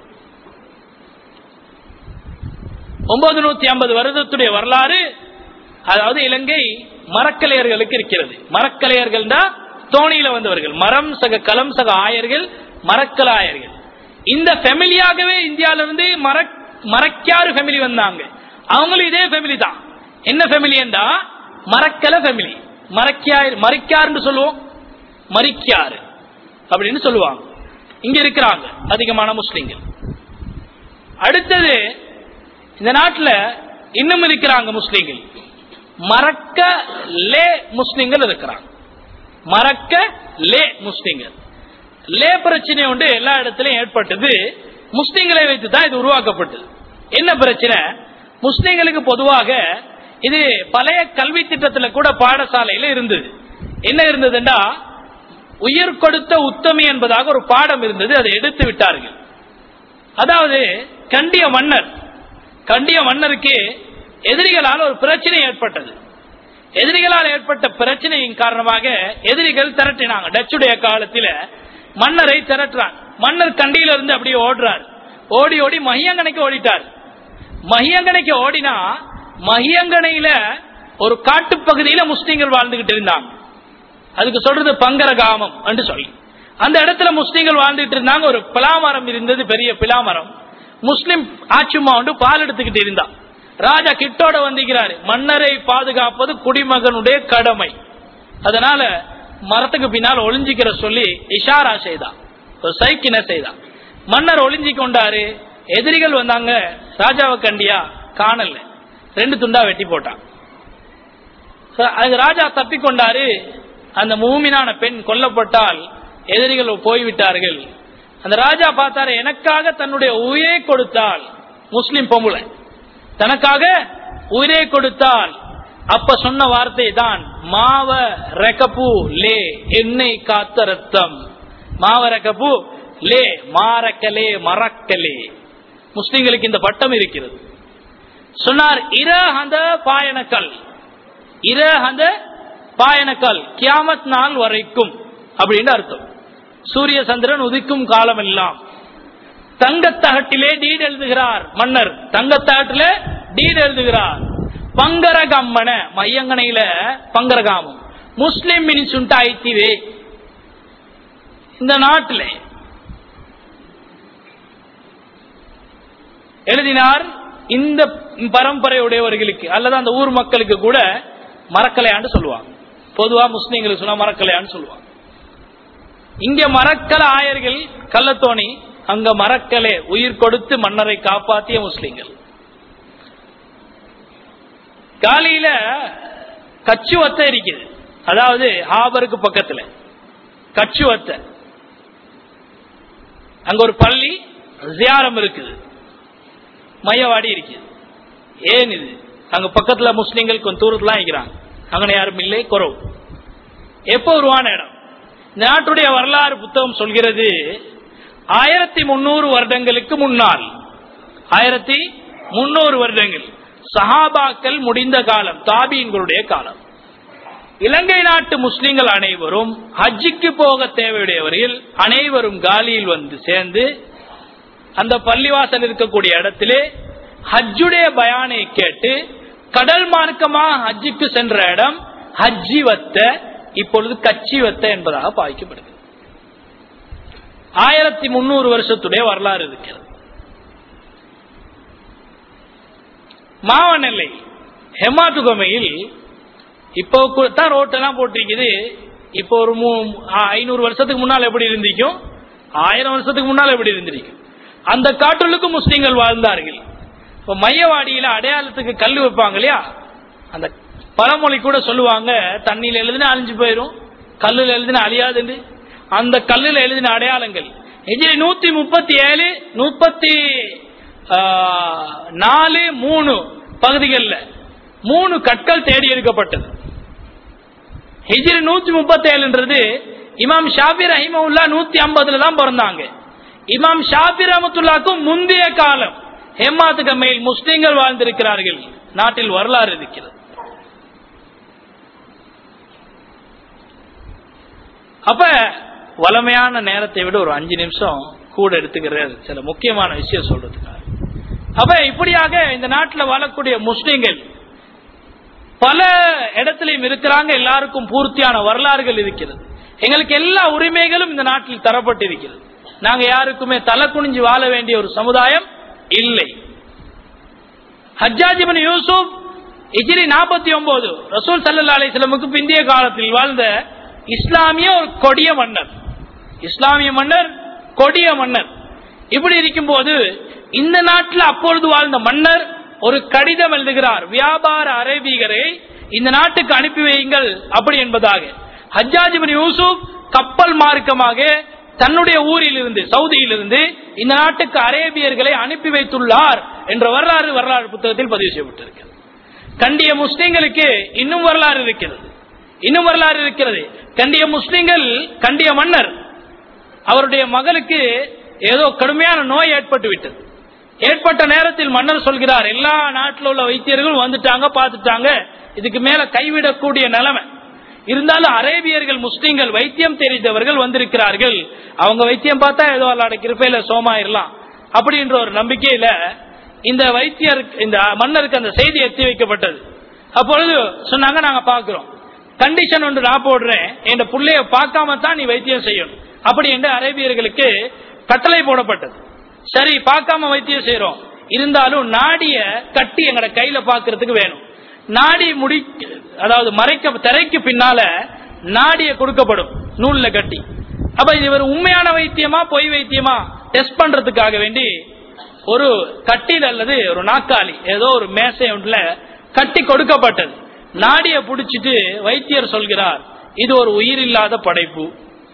ஒன்பது நூத்தி ஐம்பது வருடத்துடைய வரலாறு அதாவது இலங்கை மரக்கலையர்களுக்கு இருக்கிறது மரக்கலையர்கள் தோணியில வந்தவர்கள் மரம் சக களம் சக ஆயர்கள் மரக்கலாயர்கள் இந்த ஃபெமிலியாகவே இந்தியாவிலிருந்து மர மரக்காறு ஃபேமிலி வந்தாங்க அவங்களும் இதே ஃபேமிலி தான் என்ன ஃபேமிலி என்றா மரக்கல ஃபேமிலி மரக்கியார் மரிக்காருன்னு சொல்லுவோம் மரிக்காரு அப்படின்னு சொல்லுவாங்க இங்க இருக்கிறாங்க அதிகமான முஸ்லிம்கள் அடுத்தது இந்த நாட்டில் இன்னும் இருக்கிறாங்க முஸ்லிம்கள் மறக்க லே முஸ்லிம்கள் இருக்கிறாங்க மறக்க லே முஸ்லிம்கள் லே பிரச்சனை உண்டு எல்லா இடத்திலும் ஏற்பட்டது முஸ்லிம்களை வைத்து தான் இது உருவாக்கப்பட்டது என்ன பிரச்சனை முஸ்லிம்களுக்கு பொதுவாக இது பழைய கல்வி திட்டத்தில் கூட பாடசாலையில இருந்தது என்ன இருந்ததுன்னா உயிர் கொடுத்த உத்தமி என்பதாக ஒரு பாடம் இருந்தது அதை எடுத்து விட்டார்கள் அதாவது கண்டிய மன்னர் கண்டிய மன்னருக்கு எதிரிகளால் ஒரு பிரச்சனை ஏற்பட்டது எதிரிகளால் ஏற்பட்ட பிரச்சனையின் காரணமாக எதிரிகள் திரட்டினாங்க டச்சுடைய காலத்தில் மன்னரை திரட்டுறாங்க மன்னர் கண்டியில இருந்து அப்படியே ஓடுறார் ஓடி ஓடி மகியங்கனைக்கு ஓடிட்டார் மகியங்கனைக்கு ஓடினா மகியங்கனையில ஒரு காட்டுப்பகுதியில முஸ்லீம்கள் வாழ்ந்துகிட்டு இருந்தாங்க அதுக்கு சொல்றது பங்கர காமம் என்று சொல்லி அந்த இடத்துல முஸ்லீம்கள் வாழ்ந்துட்டு இருந்தாங்க ஒரு பிலாமரம் இருந்தது பெரிய பிலாமரம் முஸ்லிம் ஆட்சிமா வந்து பால் எடுத்துக்கிட்டு இருந்தா ராஜா கிட்டோட வந்திருக்கிறாரு மன்னரை பாதுகாப்பது குடிமகனுடைய கடமை அதனால மரத்துக்கு பின்னால் ஒளிஞ்சிக்கிற சொல்லி இஷாரா செய்தான் ஒரு சைக்கின செய்தான் மன்னர் ஒளிஞ்சி கொண்டாரு எதிரிகள் வந்தாங்க ராஜாவை கண்டியா காணல ரெண்டு துண்டா வெட்டி போட்டான் அது ராஜா தப்பிக்கொண்டாரு அந்த மூமினான பெண் கொல்லப்பட்டால் எதிரிகள் போய்விட்டார்கள் அந்த ராஜா பார்த்தாரு எனக்காக தன்னுடைய உயிரை கொடுத்தால் முஸ்லிம் பொம்புல தனக்காக உயிரை கொடுத்தால் அப்ப சொன்ன வார்த்தை தான் மாவ ரெகப்பு லே என்னை காத்த ரத்தம் மாவ ரெகப்பு லே மாரக்கலே மறக்கலே முஸ்லிம்களுக்கு இந்த பட்டம் இருக்கிறது சொன்னார் இர அந்த பாயனக்கல் இர அந்த பாயனக்கல் கியாமத் நாள் வரைக்கும் அப்படின்னு அர்த்தம் சூரிய சந்திரன் உதிக்கும் காலம் எல்லாம் தங்கத்தகட்டிலே டீட் எழுதுகிறார் மன்னர் தங்கத்தகட்டிலே டீட் எழுதுகிறார் பங்கரகம்மன மையங்கனையில பங்கரகாமம் முஸ்லிம் மினிசுண்டா ஐத்திவே இந்த நாட்டிலே எழுதினார் இந்த பரம்பரை உடையவர்களுக்கு அல்லது அந்த ஊர் மக்களுக்கு கூட மறக்கலையான்னு சொல்லுவாங்க பொதுவா முஸ்லீம்களுக்கு சொன்னா மறக்கலையான்னு சொல்லுவாங்க இங்க மரக்கல ஆயர்கள் கள்ளத்தோணி அங்க மரக்கலே உயிர் கொடுத்து மன்னரை காப்பாற்றிய முஸ்லீம்கள் காலையில கச்சுவத்தை இருக்குது அதாவது ஹாபருக்கு பக்கத்துல கச்சுவத்தை அங்க ஒரு பள்ளி ஜியாரம் இருக்குது மையவாடி இருக்குது ஏன் இது அங்க பக்கத்துல முஸ்லீம்கள் கொஞ்சம் தூரத்துல இருக்கிறாங்க அங்கே யாரும் இல்லை குறவு எப்போ உருவான இடம் இந்த நாட்டுடைய வரலாறு புத்தகம் சொல்கிறது ஆயிரத்தி முன்னூறு வருடங்களுக்கு முன்னால் ஆயிரத்தி முன்னூறு வருடங்கள் சஹாபாக்கள் முடிந்த காலம் தாபீன்களுடைய காலம் இலங்கை நாட்டு முஸ்லிம்கள் அனைவரும் ஹஜ்ஜிக்கு போக தேவையுடையவர்கள் அனைவரும் காலியில் வந்து சேர்ந்து அந்த பள்ளிவாசல் இருக்கக்கூடிய இடத்திலே ஹஜ்ஜுடைய பயானை கேட்டு கடல் மார்க்கமாக ஹஜ்ஜுக்கு சென்ற இடம் ஹஜ்ஜி வத்த இப்பொழுது கச்சி வத்த என்பதாக பாய்க்கப்படுது ஆயிரத்தி முன்னூறு வருஷத்துடைய வரலாறு இருக்கிறது மாவனெல்லை ஹெமாதுகமையில் இப்போ தான் ரோட்டெல்லாம் போட்டிருக்குது இப்போ ஒரு ஐநூறு வருஷத்துக்கு முன்னால் எப்படி இருந்திருக்கும் ஆயிரம் வருஷத்துக்கு முன்னால் எப்படி இருந்திருக்கும் அந்த காட்டுகளுக்கு முஸ்லீம்கள் வாழ்ந்தார்கள் இப்போ மையவாடியில அடையாளத்துக்கு கல் வைப்பாங்க இல்லையா அந்த பழமொழி கூட சொல்லுவாங்க தண்ணியில் எழுதின அழிஞ்சு போயிடும் கல்லில் எழுதின அழியாதுன்னு அந்த கல்லில் எழுதின அடையாளங்கள் எஜிரி நூத்தி முப்பத்தி ஏழு முப்பத்தி நாலு மூணு பகுதிகளில் மூணு கற்கள் தேடி எடுக்கப்பட்டது ஹிஜ்ரி நூத்தி முப்பத்தி ஏழுன்றது இமாம் ஷாபி ரஹிமவுல்லா நூத்தி ஐம்பதுல தான் பிறந்தாங்க இமாம் ஷாபி ரஹமத்துல்லாக்கும் முந்தைய காலம் ஹெமாத்துக்கு மேல் முஸ்லிம்கள் வாழ்ந்திருக்கிறார்கள் நாட்டில் வரலாறு இருக்கிறது அப்ப வளமையான நேரத்தை விட ஒரு அஞ்சு நிமிஷம் கூட எடுத்துக்கிற சில முக்கியமான விஷயம் சொல்றதுக்காக அப்ப இப்படியாக இந்த நாட்டில் வாழக்கூடிய முஸ்லிம்கள் பல இடத்திலையும் இருக்கிறாங்க எல்லாருக்கும் பூர்த்தியான வரலாறுகள் இருக்கிறது எங்களுக்கு எல்லா உரிமைகளும் இந்த நாட்டில் தரப்பட்டிருக்கிறது நாங்க யாருக்குமே தலை குனிஞ்சு வாழ வேண்டிய ஒரு சமுதாயம் இல்லை ஹஜ்ஜாஜிபன் யூசுப் இஜிரி நாற்பத்தி ஒன்பது ரசூல் சல்லா அலிஸ்லமுக்கு பிந்தைய காலத்தில் வாழ்ந்த இஸ்லாமிய ஒரு கொடிய மன்னர் இஸ்லாமிய மன்னர் கொடிய மன்னர் இப்படி இருக்கும்போது இந்த நாட்டில் அப்பொழுது வாழ்ந்த மன்னர் ஒரு கடிதம் எழுதுகிறார் வியாபார அரேபியரை இந்த நாட்டுக்கு அனுப்பி வையுங்கள் அப்படி என்பதாக ஹஜ்ஜாஜிபின் யூசுப் கப்பல் மார்க்கமாக தன்னுடைய ஊரில் இருந்து சவுதியில் இருந்து இந்த நாட்டுக்கு அரேபியர்களை அனுப்பி வைத்துள்ளார் என்ற வரலாறு வரலாறு புத்தகத்தில் பதிவு செய்யப்பட்டிருக்கிறது கண்டிய முஸ்லிம்களுக்கு இன்னும் வரலாறு இருக்கிறது இன்னும் வரலாறு இருக்கிறது கண்டிய முஸ்லிம்கள் கண்டிய மன்னர் அவருடைய மகளுக்கு ஏதோ கடுமையான நோய் ஏற்பட்டு விட்டது ஏற்பட்ட நேரத்தில் மன்னர் சொல்கிறார் எல்லா நாட்டில் உள்ள வைத்தியர்களும் வந்துட்டாங்க பார்த்துட்டாங்க இதுக்கு மேல கைவிடக்கூடிய நிலைமை இருந்தாலும் அரேபியர்கள் முஸ்லிம்கள் வைத்தியம் தெரிந்தவர்கள் வந்திருக்கிறார்கள் அவங்க வைத்தியம் பார்த்தா ஏதோ அல்லாட கிருப்பையில சோமாயிரலாம் அப்படின்ற ஒரு நம்பிக்கையில இந்த வைத்தியர் இந்த மன்னருக்கு அந்த செய்தி எத்தி வைக்கப்பட்டது அப்பொழுது சொன்னாங்க நாங்க பாக்குறோம் கண்டிஷன் ஒன்று நான் போடுறேன் என் பிள்ளைய பார்க்காம தான் நீ வைத்தியம் செய்யணும் அப்படி என்று அரேபியர்களுக்கு கட்டளை போடப்பட்டது சரி பார்க்காம வைத்தியம் செய்யறோம் இருந்தாலும் நாடிய கட்டி எங்கட கையில பாக்குறதுக்கு வேணும் நாடி முடி அதாவது மறைக்க திரைக்கு பின்னால நாடிய கொடுக்கப்படும் நூல்ல கட்டி அப்ப இது ஒரு உண்மையான வைத்தியமா பொய் வைத்தியமா டெஸ்ட் பண்றதுக்காக வேண்டி ஒரு கட்டில் அல்லது ஒரு நாக்காளி ஏதோ ஒரு மேசை ஒன்றுல கட்டி கொடுக்கப்பட்டது நாடிய புடிச்சிட்டு வைத்தியர் சொல்கிறார் இது ஒரு உயிரில்லாத படைப்பு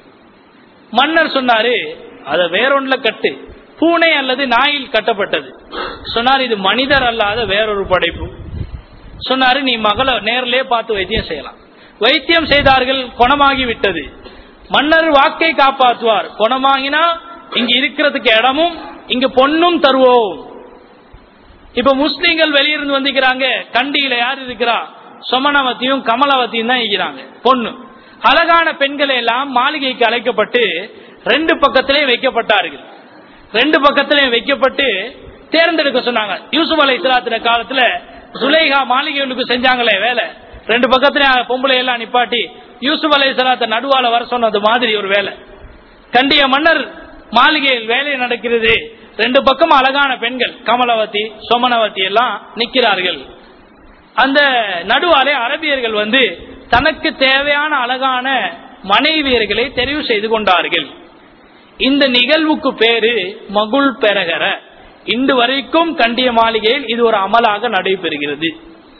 மன்னர் சொன்னாரு அத வேறொன்ல கட்டு பூனை அல்லது நாயில் கட்டப்பட்டது சொன்னார் இது மனிதர் அல்லாத வேறொரு படைப்பு சொன்னாரு நீ மகளை நேரிலே பார்த்து வைத்தியம் செய்யலாம் வைத்தியம் செய்தார்கள் குணமாகி விட்டது மன்னர் வாக்கை காப்பாற்றுவார் குணமாகினா இங்க இருக்கிறதுக்கு இடமும் இங்க பொண்ணும் தருவோம் இப்ப முஸ்லீம்கள் வெளியிருந்து வந்திருக்கிறாங்க கண்டியில யார் இருக்கிறா சொமனவத்தியும் கமலவத்தியும் தான் இருக்கிறாங்க பொண்ணு அழகான பெண்களை எல்லாம் மாளிகைக்கு அழைக்கப்பட்டு ரெண்டு பக்கத்திலே வைக்கப்பட்டார்கள் ரெண்டு பக்கத்திலே வைக்கப்பட்டு தேர்ந்தெடுக்க சொன்னாங்க யூசுப் அலை இஸ்லாத்தின காலத்துல சுலேகா மாளிகைகளுக்கு செஞ்சாங்களே வேலை ரெண்டு பக்கத்துல பொம்பளை எல்லாம் நிப்பாட்டி யூசுப் அலை இஸ்லாத்த நடுவால வர சொன்னது மாதிரி ஒரு வேலை கண்டிய மன்னர் மாளிகையில் வேலை நடக்கிறது ரெண்டு பக்கம் அழகான பெண்கள் கமலவதி சோமனவதி எல்லாம் நிக்கிறார்கள் அந்த நடுவாலே அரபியர்கள் வந்து தனக்கு தேவையான அழகான மனைவியர்களை தெரிவு செய்து கொண்டார்கள் இந்த நிகழ்வுக்கு பேரு மகுள் பெறகர இன்று வரைக்கும் கண்டிய மாளிகையில் இது ஒரு அமலாக நடைபெறுகிறது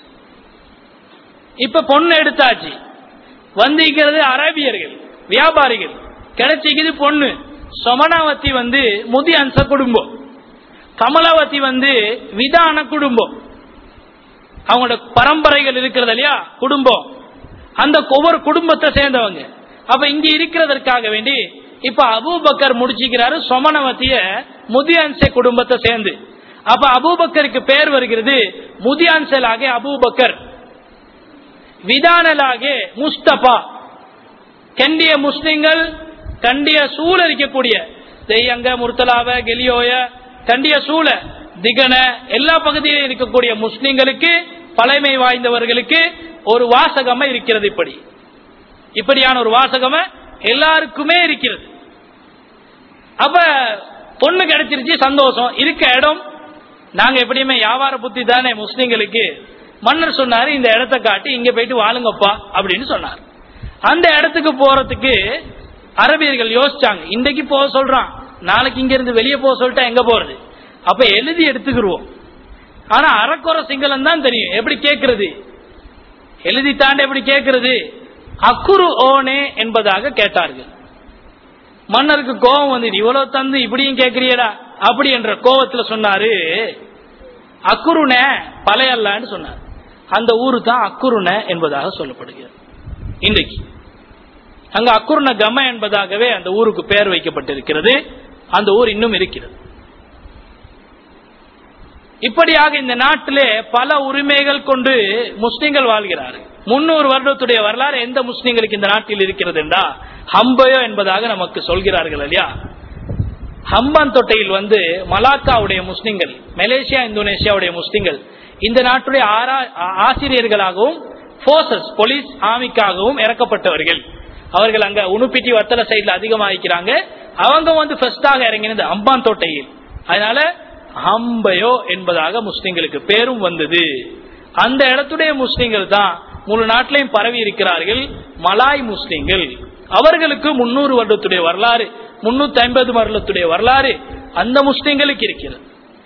இப்ப பொண்ணு எடுத்தாச்சு வந்திருக்கிறது அரபியர்கள் வியாபாரிகள் கிடைச்சிக்குது பொண்ணு சொமனாவதி வந்து முதி அம்ச குடும்பம் கமலாவதி வந்து விதான குடும்பம் அவங்களோட பரம்பரைகள் இருக்கிறது இல்லையா குடும்பம் அந்த ஒவ்வொரு குடும்பத்தை சேர்ந்தவங்க அப்ப இங்க இருக்கிறதற்காக வேண்டி இப்ப அபூபக்கர் முடிச்சுக்கிறாரு சொமனவத்திய முதியன்சை குடும்பத்தை சேர்ந்து அப்ப அபூபக்கருக்கு பேர் வருகிறது முதியான்சலாக அபூபக்கர் விதானலாக முஸ்தபா கண்டிய முஸ்லிம்கள் கண்டிய சூழ இருக்கக்கூடிய தெய்யங்க முர்த்தலாவ கெலியோய கண்டிய சூழ திகன எல்லா பகுதியிலும் இருக்கக்கூடிய முஸ்லிம்களுக்கு பழமை வாய்ந்தவர்களுக்கு ஒரு வாசகமா இருக்கிறது இப்படி இப்படியான ஒரு வாசகம எல்லாருக்குமே இருக்கிறது அப்ப பொண்ணு கிடைச்சிருச்சு சந்தோஷம் இருக்க இடம் நாங்க எப்படியுமே வியாபார புத்தி தானே முஸ்லிம்களுக்கு மன்னர் சொன்னாரு இந்த இடத்த காட்டி இங்க போயிட்டு வாழுங்கப்பா அப்படின்னு சொன்னார் அந்த இடத்துக்கு போறதுக்கு அரபியர்கள் யோசிச்சாங்க இன்றைக்கு போக சொல்றான் நாளைக்கு இங்க இருந்து வெளியே போக சொல்லிட்டா எங்க போறது அப்ப எழுதி எடுத்துக்கிருவோம் ஆனா அறக்குறை சிங்களம் தான் தெரியும் எப்படி கேட்கறது எழுதி தாண்ட எப்படி கேட்கறது அக்குரு ஓனே என்பதாக கேட்டார்கள் மன்னருக்கு கோபம் வந்துட்டு இவ்வளவு தந்து இப்படியும் கேட்கிறியடா அப்படி என்ற கோபத்துல சொன்னாரு அக்குருன பழையல்லான்னு சொன்னார் அந்த ஊரு தான் அக்குருன என்பதாக சொல்லப்படுகிறது இன்றைக்கு அங்க அக்குருண கம என்பதாகவே அந்த ஊருக்கு பெயர் வைக்கப்பட்டிருக்கிறது அந்த ஊர் இன்னும் இருக்கிறது இப்படியாக இந்த நாட்டிலே பல உரிமைகள் கொண்டு முஸ்லிம்கள் வாழ்கிறார்கள் முன்னூறு வருடத்துடைய வரலாறு எந்த முஸ்லிம்களுக்கு இந்த நாட்டில் இருக்கிறது என்றா ஹம்பயோ என்பதாக நமக்கு சொல்கிறார்கள் இல்லையா ஹம்பான் தொட்டையில் வந்து மலாக்காவுடைய முஸ்லிம்கள் மலேசியா இந்தோனேஷியாவுடைய முஸ்லிம்கள் இந்த நாட்டுடைய ஆசிரியர்களாகவும் போர்சஸ் போலீஸ் ஆர்மிக்காகவும் இறக்கப்பட்டவர்கள் அவர்கள் அங்க உணுப்பிட்டி வத்தல சைட்ல அதிகமாகிக்கிறாங்க அவங்க வந்து ஃபர்ஸ்டாக இறங்கினது அம்பான் தோட்டையில் அதனால ஹம்பயோ என்பதாக முஸ்லிம்களுக்கு பேரும் வந்தது அந்த இடத்துடைய முஸ்லிம்கள் தான் முழு நாட்டிலையும் பரவி இருக்கிறார்கள் மலாய் முஸ்லிம்கள் அவர்களுக்கு முன்னூறு வருடத்துடைய வரலாறு முன்னூத்தி ஐம்பது வருடத்துடைய வரலாறு அந்த முஸ்லிம்களுக்கு இருக்கிறது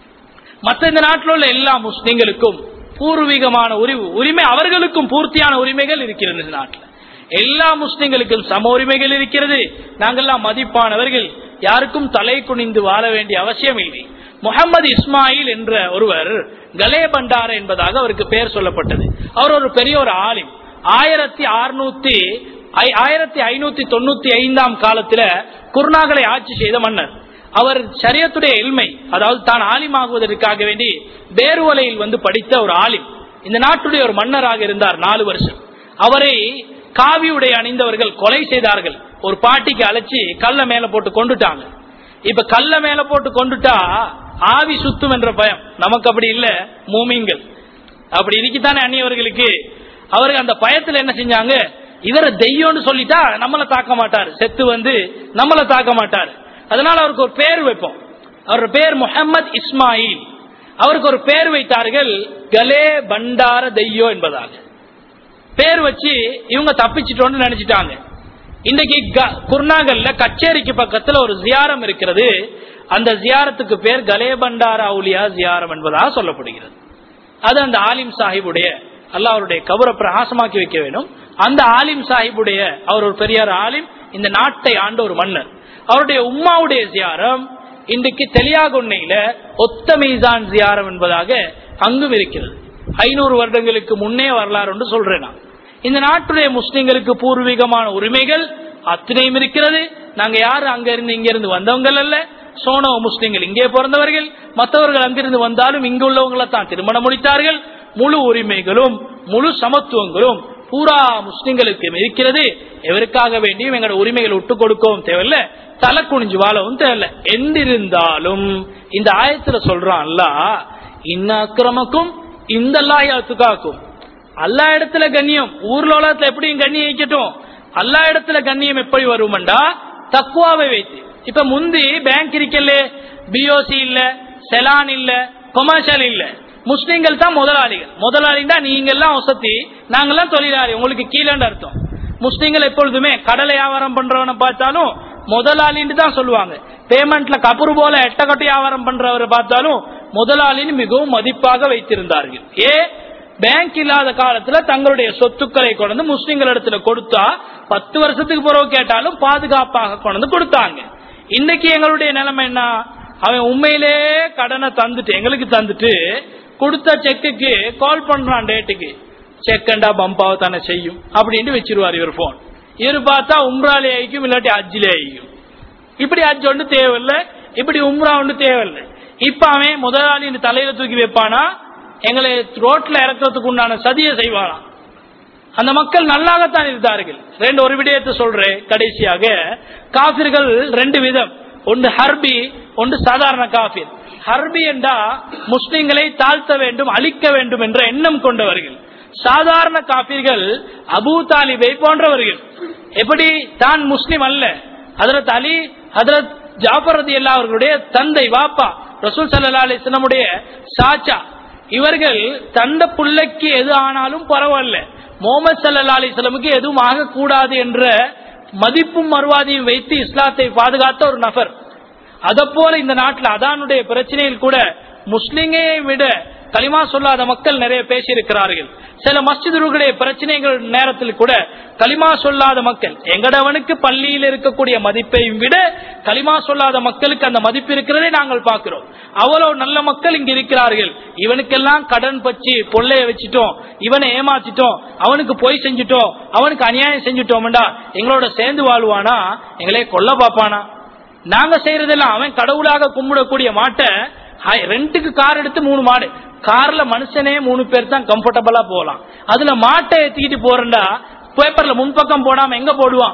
மற்ற இந்த நாட்டில் உள்ள எல்லா முஸ்லிம்களுக்கும் பூர்வீகமான உரிமை அவர்களுக்கும் பூர்த்தியான உரிமைகள் இருக்கிறது இந்த நாட்டில் எல்லா முஸ்லிம்களுக்கும் சம உரிமைகள் இருக்கிறது நாங்கள்லாம் மதிப்பானவர்கள் யாருக்கும் தலை குனிந்து வாழ வேண்டிய அவசியம் இல்லை முகமது இஸ்மாயில் என்ற ஒருவர் கலே பண்டார என்பதாக அவருக்கு பெயர் சொல்லப்பட்டது அவர் ஒரு பெரிய ஒரு ஆலிம் ஆயிரத்தி அறுநூத்தி ஆயிரத்தி ஐநூத்தி தொண்ணூத்தி ஐந்தாம் காலத்துல குர்நாகலை ஆட்சி செய்த மன்னர் அவர் சரியத்துடைய எல்மை அதாவது தான் ஆலிமாகுவதற்காக வேண்டி பேருவலையில் வந்து படித்த ஒரு ஆலிம் இந்த நாட்டுடைய ஒரு மன்னராக இருந்தார் நாலு வருஷம் அவரை காவியுடைய அணிந்தவர்கள் கொலை செய்தார்கள் ஒரு பாட்டிக்கு அழைச்சி கல்ல மேல போட்டு கொண்டுட்டாங்க இப்ப கல்ல மேல போட்டு கொண்டுட்டா ஆவி சுத்தும் என்ற பயம் நமக்கு அப்படி இல்ல மூமிங்கள் அப்படி இருக்குத்தானே அந்நியவர்களுக்கு அவருக்கு அந்த பயத்துல என்ன செஞ்சாங்க இவரை தெய்யம்னு சொல்லிட்டா நம்மளை தாக்க மாட்டார் செத்து வந்து நம்மளை தாக்க மாட்டார் அதனால அவருக்கு ஒரு பேர் வைப்போம் அவர் பேர் முகமது இஸ்மாயில் அவருக்கு ஒரு பேர் வைத்தார்கள் கலே பண்டார தெய்யோ என்பதாக பேர் வச்சு இவங்க தப்பிச்சிட்டோன்னு நினைச்சிட்டாங்க இன்னைக்கு குர்நாகல்ல கச்சேரிக்கு பக்கத்துல ஒரு ஜியாரம் இருக்கிறது அந்த ஜியாரத்துக்கு பேர் கலே பண்டார அவுலியா ஜியாரம் என்பதாக சொல்லப்படுகிறது அது அந்த ஆலிம் சாஹிபுடைய அல்ல அவருடைய கபரை பிரகாசமாக்கி வைக்க வேண்டும் அந்த ஆலிம் சாஹிபுடைய அவர் ஒரு பெரியார் ஆலிம் இந்த நாட்டை ஆண்ட ஒரு மன்னர் அவருடைய உம்மாவுடைய ஜியாரம் இன்றைக்கு தெளியாகொன்னையில ஒத்த மீசான் ஜியாரம் என்பதாக அங்கும் இருக்கிறது ஐநூறு வருடங்களுக்கு முன்னே வரலாறு என்று சொல்றேன் நான் இந்த நாட்டுடைய முஸ்லிம்களுக்கு பூர்வீகமான உரிமைகள் அத்தனையும் இருக்கிறது நாங்க யாரு அங்க இருந்து இங்க இருந்து வந்தவங்க அல்ல சோனோ முஸ்லிம்கள் இங்கே பிறந்தவர்கள் மற்றவர்கள் அங்கிருந்து வந்தாலும் இங்கு உள்ளவங்களை தான் திருமணம் முடித்தார்கள் முழு உரிமைகளும் முழு சமத்துவங்களும் பூரா முஸ்லிம்களுக்கு இருக்கிறது எவருக்காக வேண்டியும் எங்களோட உரிமைகளை விட்டு கொடுக்கவும் தேவையில்ல தலை குனிஞ்சு வாழவும் தேவையில்ல என்றிருந்தாலும் இந்த ஆயத்துல சொல்றான் அல்ல இன்ன அக்கிரமக்கும் இந்த லாயாத்துக்காக்கும் அல்லா இடத்துல கண்ணியம் ஊர்ல உலகத்துல எப்படியும் கண்ணியம் வைக்கட்டும் அல்லா இடத்துல கண்ணியம் எப்படி வருமெண்டா தக்குவாவை வைத்து இப்ப முந்தி பேங்க் இருக்கல பிஓசி இல்ல செலான் இல்ல கொமர்ஷியல் இல்ல முஸ்லிம்கள் தான் முதலாளிகள் முதலாளின்னா நீங்க எல்லாம் வசதி நாங்கெல்லாம் தொழிலாளி உங்களுக்கு கீழேன்னு அர்த்தம் முஸ்லிம்கள் எப்பொழுதுமே கடலை வியாபாரம் பண்றவனை பார்த்தாலும் முதலாளின்னு தான் சொல்லுவாங்க பேமெண்ட்ல கபரு போல எட்டக்கட்டு வியாபாரம் பண்றவரை பார்த்தாலும் முதலாளின்னு மிகவும் மதிப்பாக வைத்திருந்தார்கள் ஏ பேங்க் இல்லாத காலத்துல தங்களுடைய சொத்துக்களை கொண்டு முஸ்லிம்கள் இடத்துல கொடுத்தா பத்து வருஷத்துக்கு பிறகு கேட்டாலும் பாதுகாப்பாக கொண்டு கொடுத்தாங்க இன்னைக்கு எங்களுடைய நிலைமை என்ன அவன் உண்மையிலே கடனை தந்துட்டு எங்களுக்கு தந்துட்டு கொடுத்த செக்குக்கு கால் பண்றான் டேட்டுக்கு செக்கண்டா பம்பாவை தானே செய்யும் அப்படின்ட்டு வச்சிருவார் இவர் போன் இவர் பார்த்தா உம்ராலே ஆயிக்கும் இல்லாட்டி அஜ்ஜிலே ஆயிக்கும் இப்படி அஜ் ஒன்று தேவையில்லை இப்படி உம்ரா ஒன்று தேவையில்லை இப்ப அவன் முதலாளி இந்த தலையில தூக்கி வைப்பானா எங்களை ரோட்ல இறக்கிறதுக்கு உண்டான சதியை செய்வாராம் அந்த மக்கள் நல்லாகத்தான் இருந்தார்கள் ரெண்டு ஒரு விடயத்தை சொல்றேன் கடைசியாக காபிர்கள் ரெண்டு விதம் ஒன்று ஹர்பி ஒன்று சாதாரண காபிர் ஹர்பி என்றா முஸ்லிம்களை தாழ்த்த வேண்டும் அழிக்க வேண்டும் என்ற எண்ணம் கொண்டவர்கள் சாதாரண காபிர்கள் அபூ தாலிபை போன்றவர்கள் எப்படி தான் முஸ்லிம் அல்ல ஹதரத் அலி ஹதரத் ஜாஃபர் ரதி அல்லா அவர்களுடைய தந்தை வாப்பா ரசூல் சல்லா அலிஸ்லமுடைய சாச்சா இவர்கள் தந்த பிள்ளைக்கு எது ஆனாலும் பரவாயில்ல முகமது சல்லா அலிஸ்லமுக்கு எதுவும் ஆகக்கூடாது என்ற மதிப்பும் மறுவாதியும் வைத்து இஸ்லாத்தை பாதுகாத்த ஒரு நபர் அத போல இந்த நாட்டில் அதானுடைய பிரச்சனையில் கூட முஸ்லிங்களை விட களிமா சொல்லாத மக்கள் நிறைய பேசியிருக்கிறார்கள் சில மஸ்ஜிதுகளுடைய பிரச்சனைகள் நேரத்தில் கூட களிமா சொல்லாத மக்கள் எங்கடவனுக்கு பள்ளியில் இருக்கக்கூடிய மதிப்பையும் விட களிமா சொல்லாத மக்களுக்கு அந்த மதிப்பு இருக்கிறதை நாங்கள் பார்க்கிறோம் அவ்வளவு நல்ல மக்கள் இங்க இருக்கிறார்கள் இவனுக்கெல்லாம் கடன் பச்சு பொல்லைய வச்சுட்டோம் இவனை ஏமாத்திட்டோம் அவனுக்கு பொய் செஞ்சுட்டோம் அவனுக்கு அநியாயம் செஞ்சுட்டோம்டா எங்களோட சேர்ந்து வாழ்வானா எங்களே கொல்ல பாப்பானா நாங்க செய்யறதெல்லாம் அவன் கடவுளாக கும்பிடக்கூடிய மாட்டை ரெண்டுக்கு கார் எடுத்து மூணு மாடு கார்ல மனுஷனே மூணு பேர் தான் கம்ஃபர்டபுளா போகலாம் அதுல மாட்டை ஏத்திக்கிட்டு போறா பேப்பர்ல முன்பக்கம் போடாம எங்க போடுவான்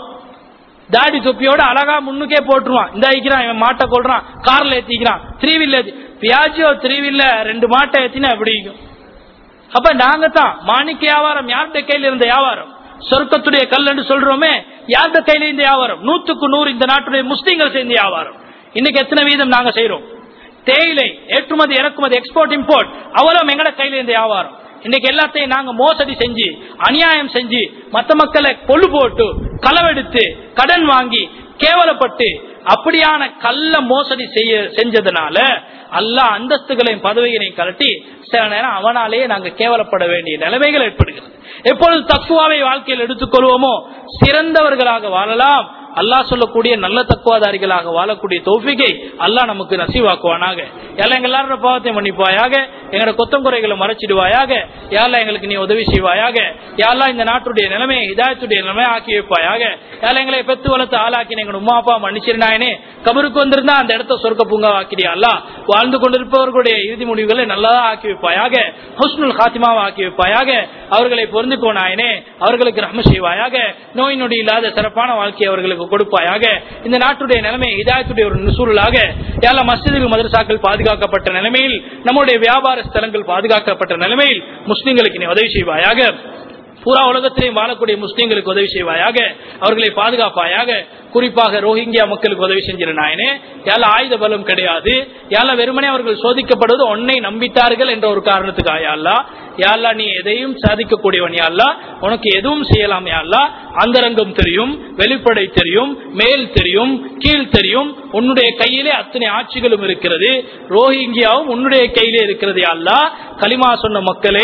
தாடி தொப்பியோட அழகா முன்னுக்கே போட்டுருவான் இந்த ஐக்கிறான் இவன் மாட்டை கொள்றான் கார்ல ஏத்திக்கிறான் த்ரீ வீல் ஏத்தி பியாஜியோ த்ரீ வீல்ல ரெண்டு மாட்டை ஏத்தினா எப்படி இருக்கும் அப்ப நாங்க தான் மாணிக்க வியாபாரம் யார்கிட்ட கையில இருந்த வியாபாரம் சொர்க்கத்துடைய கல் என்று சொல்றோமே யார்கிட்ட கையில இந்த வியாபாரம் நூத்துக்கு நூறு இந்த நாட்டுடைய முஸ்லீம்கள் சேர்ந்த வியாபாரம் இன்னைக்கு எத்தனை வீதம் நாங்க செய்யறோம் தேயிலை ஏற்றுமதி இறக்குமதி எக்ஸ்போர்ட் இம்போர்ட் அவ்வளவு எங்கட கையில இந்த வியாபாரம் இன்னைக்கு எல்லாத்தையும் நாங்க மோசடி செஞ்சு அநியாயம் செஞ்சு மத்த மக்களை கொள்ளு போட்டு களவெடுத்து கடன் வாங்கி கேவலப்பட்டு அப்படியான கள்ள மோசடி செய்ய செஞ்சதுனால அல்லாஹ் அந்தஸ்துகளையும் பதவிகளையும் கலட்டி சில நேரம் அவனாலேயே நாங்க கேவலப்பட வேண்டிய நிலைமைகள் ஏற்படுகிறது எப்பொழுது தக்குவாவை வாழ்க்கையில் எடுத்துக்கொள்வோமோ சிறந்தவர்களாக வாழலாம் அல்லாஹ் சொல்லக்கூடிய நல்ல தக்குவாதாரிகளாக வாழக்கூடிய தௌஃபிகை அல்லாஹ் நமக்கு நசிவாக்குவானாக எல்லாம் எங்க எல்லாரோட பாவத்தை மன்னிப்பாயாக எங்களோட கொத்தம் குறைகளை மறைச்சிடுவாயாக யாரெல்லாம் எங்களுக்கு நீ உதவி செய்வாயாக யாரெல்லாம் இந்த நாட்டுடைய நிலைமை இதாயத்துடைய நிலைமை ஆக்கி வைப்பாயாக யாரெல்லாம் எங்களை பெத்து வளர்த்து ஆளாக்கி எங்க உமா அப்பா மன்னிச்சிருந்தாயனே கபருக்கு வந்திருந்தா அந்த இடத்த சொர்க்க பூங்கா ஆக்கிறியா அல்ல வாழ்ந்து கொண்டிருப்பவர்களுடைய இறுதி முடிவுகளை நல்லதா ஆக்கி வைப்பாயாக ஹுஸ்னுல் ஹாத்திமாவை ஆக்கி வைப்பாயாக அவர்களை பொருந்து நாயனே அவர்களுக்கு ரஹ்ம செய்வாயாக நோய் நொடி இல்லாத சிறப்பான வாழ்க்கையை அவர்களுக்கு கொடுப்பாயாக இந்த நாட்டுடைய நிலைமை இதாயத்துடைய ஒரு நுசூலாக எல்லா மஸ்ஜிதுகள் மதரசாக்கள் பாதுகாக்கப்பட்ட நிலைமையில் நம்முடைய வியாபார ஸ்தலங்கள் பாதுகாக்கப்பட்ட நிலைமையில் முஸ்லிம்களுக்கு நீ உதவி செய்வாயாக பூரா உலகத்திலேயும் வாழக்கூடிய முஸ்லீம்களுக்கு உதவி செய்வாயாக அவர்களை பாதுகாப்பாயாக குறிப்பாக ரோஹிங்கியா மக்களுக்கு உதவி செஞ்சிரு நாயனே யால ஆயுத பலம் கிடையாது யால வெறுமனே அவர்கள் சோதிக்கப்படுவது உன்னை நம்பித்தார்கள் என்ற ஒரு காரணத்துக்காக யாழ்லா யாழ்லா நீ எதையும் சாதிக்கக்கூடியவன் யாழ்லா உனக்கு எதுவும் செய்யலாம் யாழ்லா அந்தரங்கம் தெரியும் வெளிப்படை தெரியும் மேல் தெரியும் கீழ் தெரியும் உன்னுடைய கையிலே அத்தனை ஆட்சிகளும் இருக்கிறது ரோஹிங்கியாவும் உன்னுடைய கையிலே இருக்கிறது யாழ்லா களிமா சொன்ன மக்களை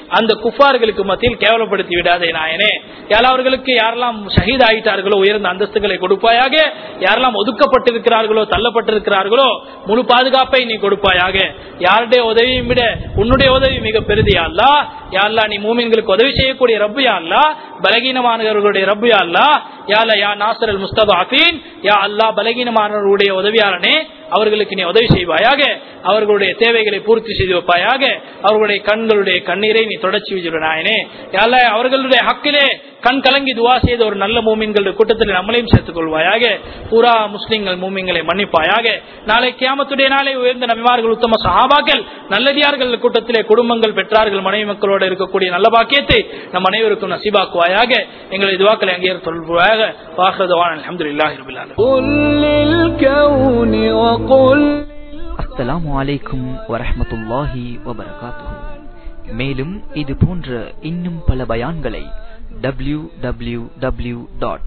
அந்த குஃபார்களுக்கு மத்தியில் கேவலப்படுத்தி விடாதே நாயனே யாழ் அவர்களுக்கு யாரெல்லாம் ஷஹீத் ஆயிட்டார்களோ உயர்ந்த அந்தஸ்துகளை கொடுப்பாயாக யாரெல்லாம் ஒதுக்கப்பட்டிருக்கிறார்களோ தள்ளப்பட்டிருக்கிறார்களோ முழு பாதுகாப்பை நீ கொடுப்பாயாக யாருடைய உதவியும் விட உன்னுடைய உதவி மிக பெருதி அல்லா யாழ்லா நீ மூமின்களுக்கு உதவி செய்யக்கூடிய ரப்பு யாழ்லா பலகீனமானவர்களுடைய ரப்பு யாழ்லா யால யா நாசர் அல் முஸ்தபாஃபீன் யா அல்லா பலகீனமானவர்களுடைய உதவியாளனே அவர்களுக்கு நீ உதவி செய்வாயாக அவர்களுடைய தேவைகளை பூர்த்தி செய்து வைப்பாயாக அவர்களுடைய கண்களுடைய கண்ணீரை நீ தொடர்ச்சி விஜயநாயனே யால அவர்களுடைய ஹக்கிலே கண் கலங்கி துவா செய்த ஒரு நல்ல மூமின்களுடைய கூட்டத்தில் நம்மளையும் சேர்த்துக் கொள்வாயாக பூரா முஸ்லிம்கள் மூமிங்களை மன்னிப்பாயாக நாளை கியாமத்துடைய நாளை உயர்ந்த நபிமார்கள் உத்தம சஹாபாக்கள் நல்லதியார்கள் கூட்டத்திலே குடும்பங்கள் பெற்றார்கள் மனைவி மக்களோடு இருக்கக்கூடிய நல்ல பாக்கியத்தை நம் அனைவருக்கும் நசிபாக்குவாயாக எங்களை துவாக்களை அங்கேயே சொல்வாயாக வாஹ்ரதவான் அலமதுல்லாஹி ரபில் ஆலமீன் قل للكون وقل அஸ்ஸலாமு அலைக்கும் வரஹ்மத்துல்லாஹி வபரகாத்துஹு மேலும் இது போன்ற இன்னும் பல பயான்களை W W W dot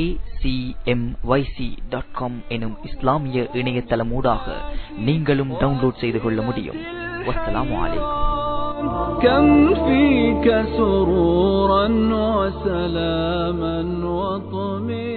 dot com எனும் இஸ்லாமிய இணையதளமூடாக நீங்களும் டவுன்லோட் செய்து கொள்ள முடியும் வஸ்ஸலாமு அலைக்கும் كم فيك سرورا وسلاما وطمئنا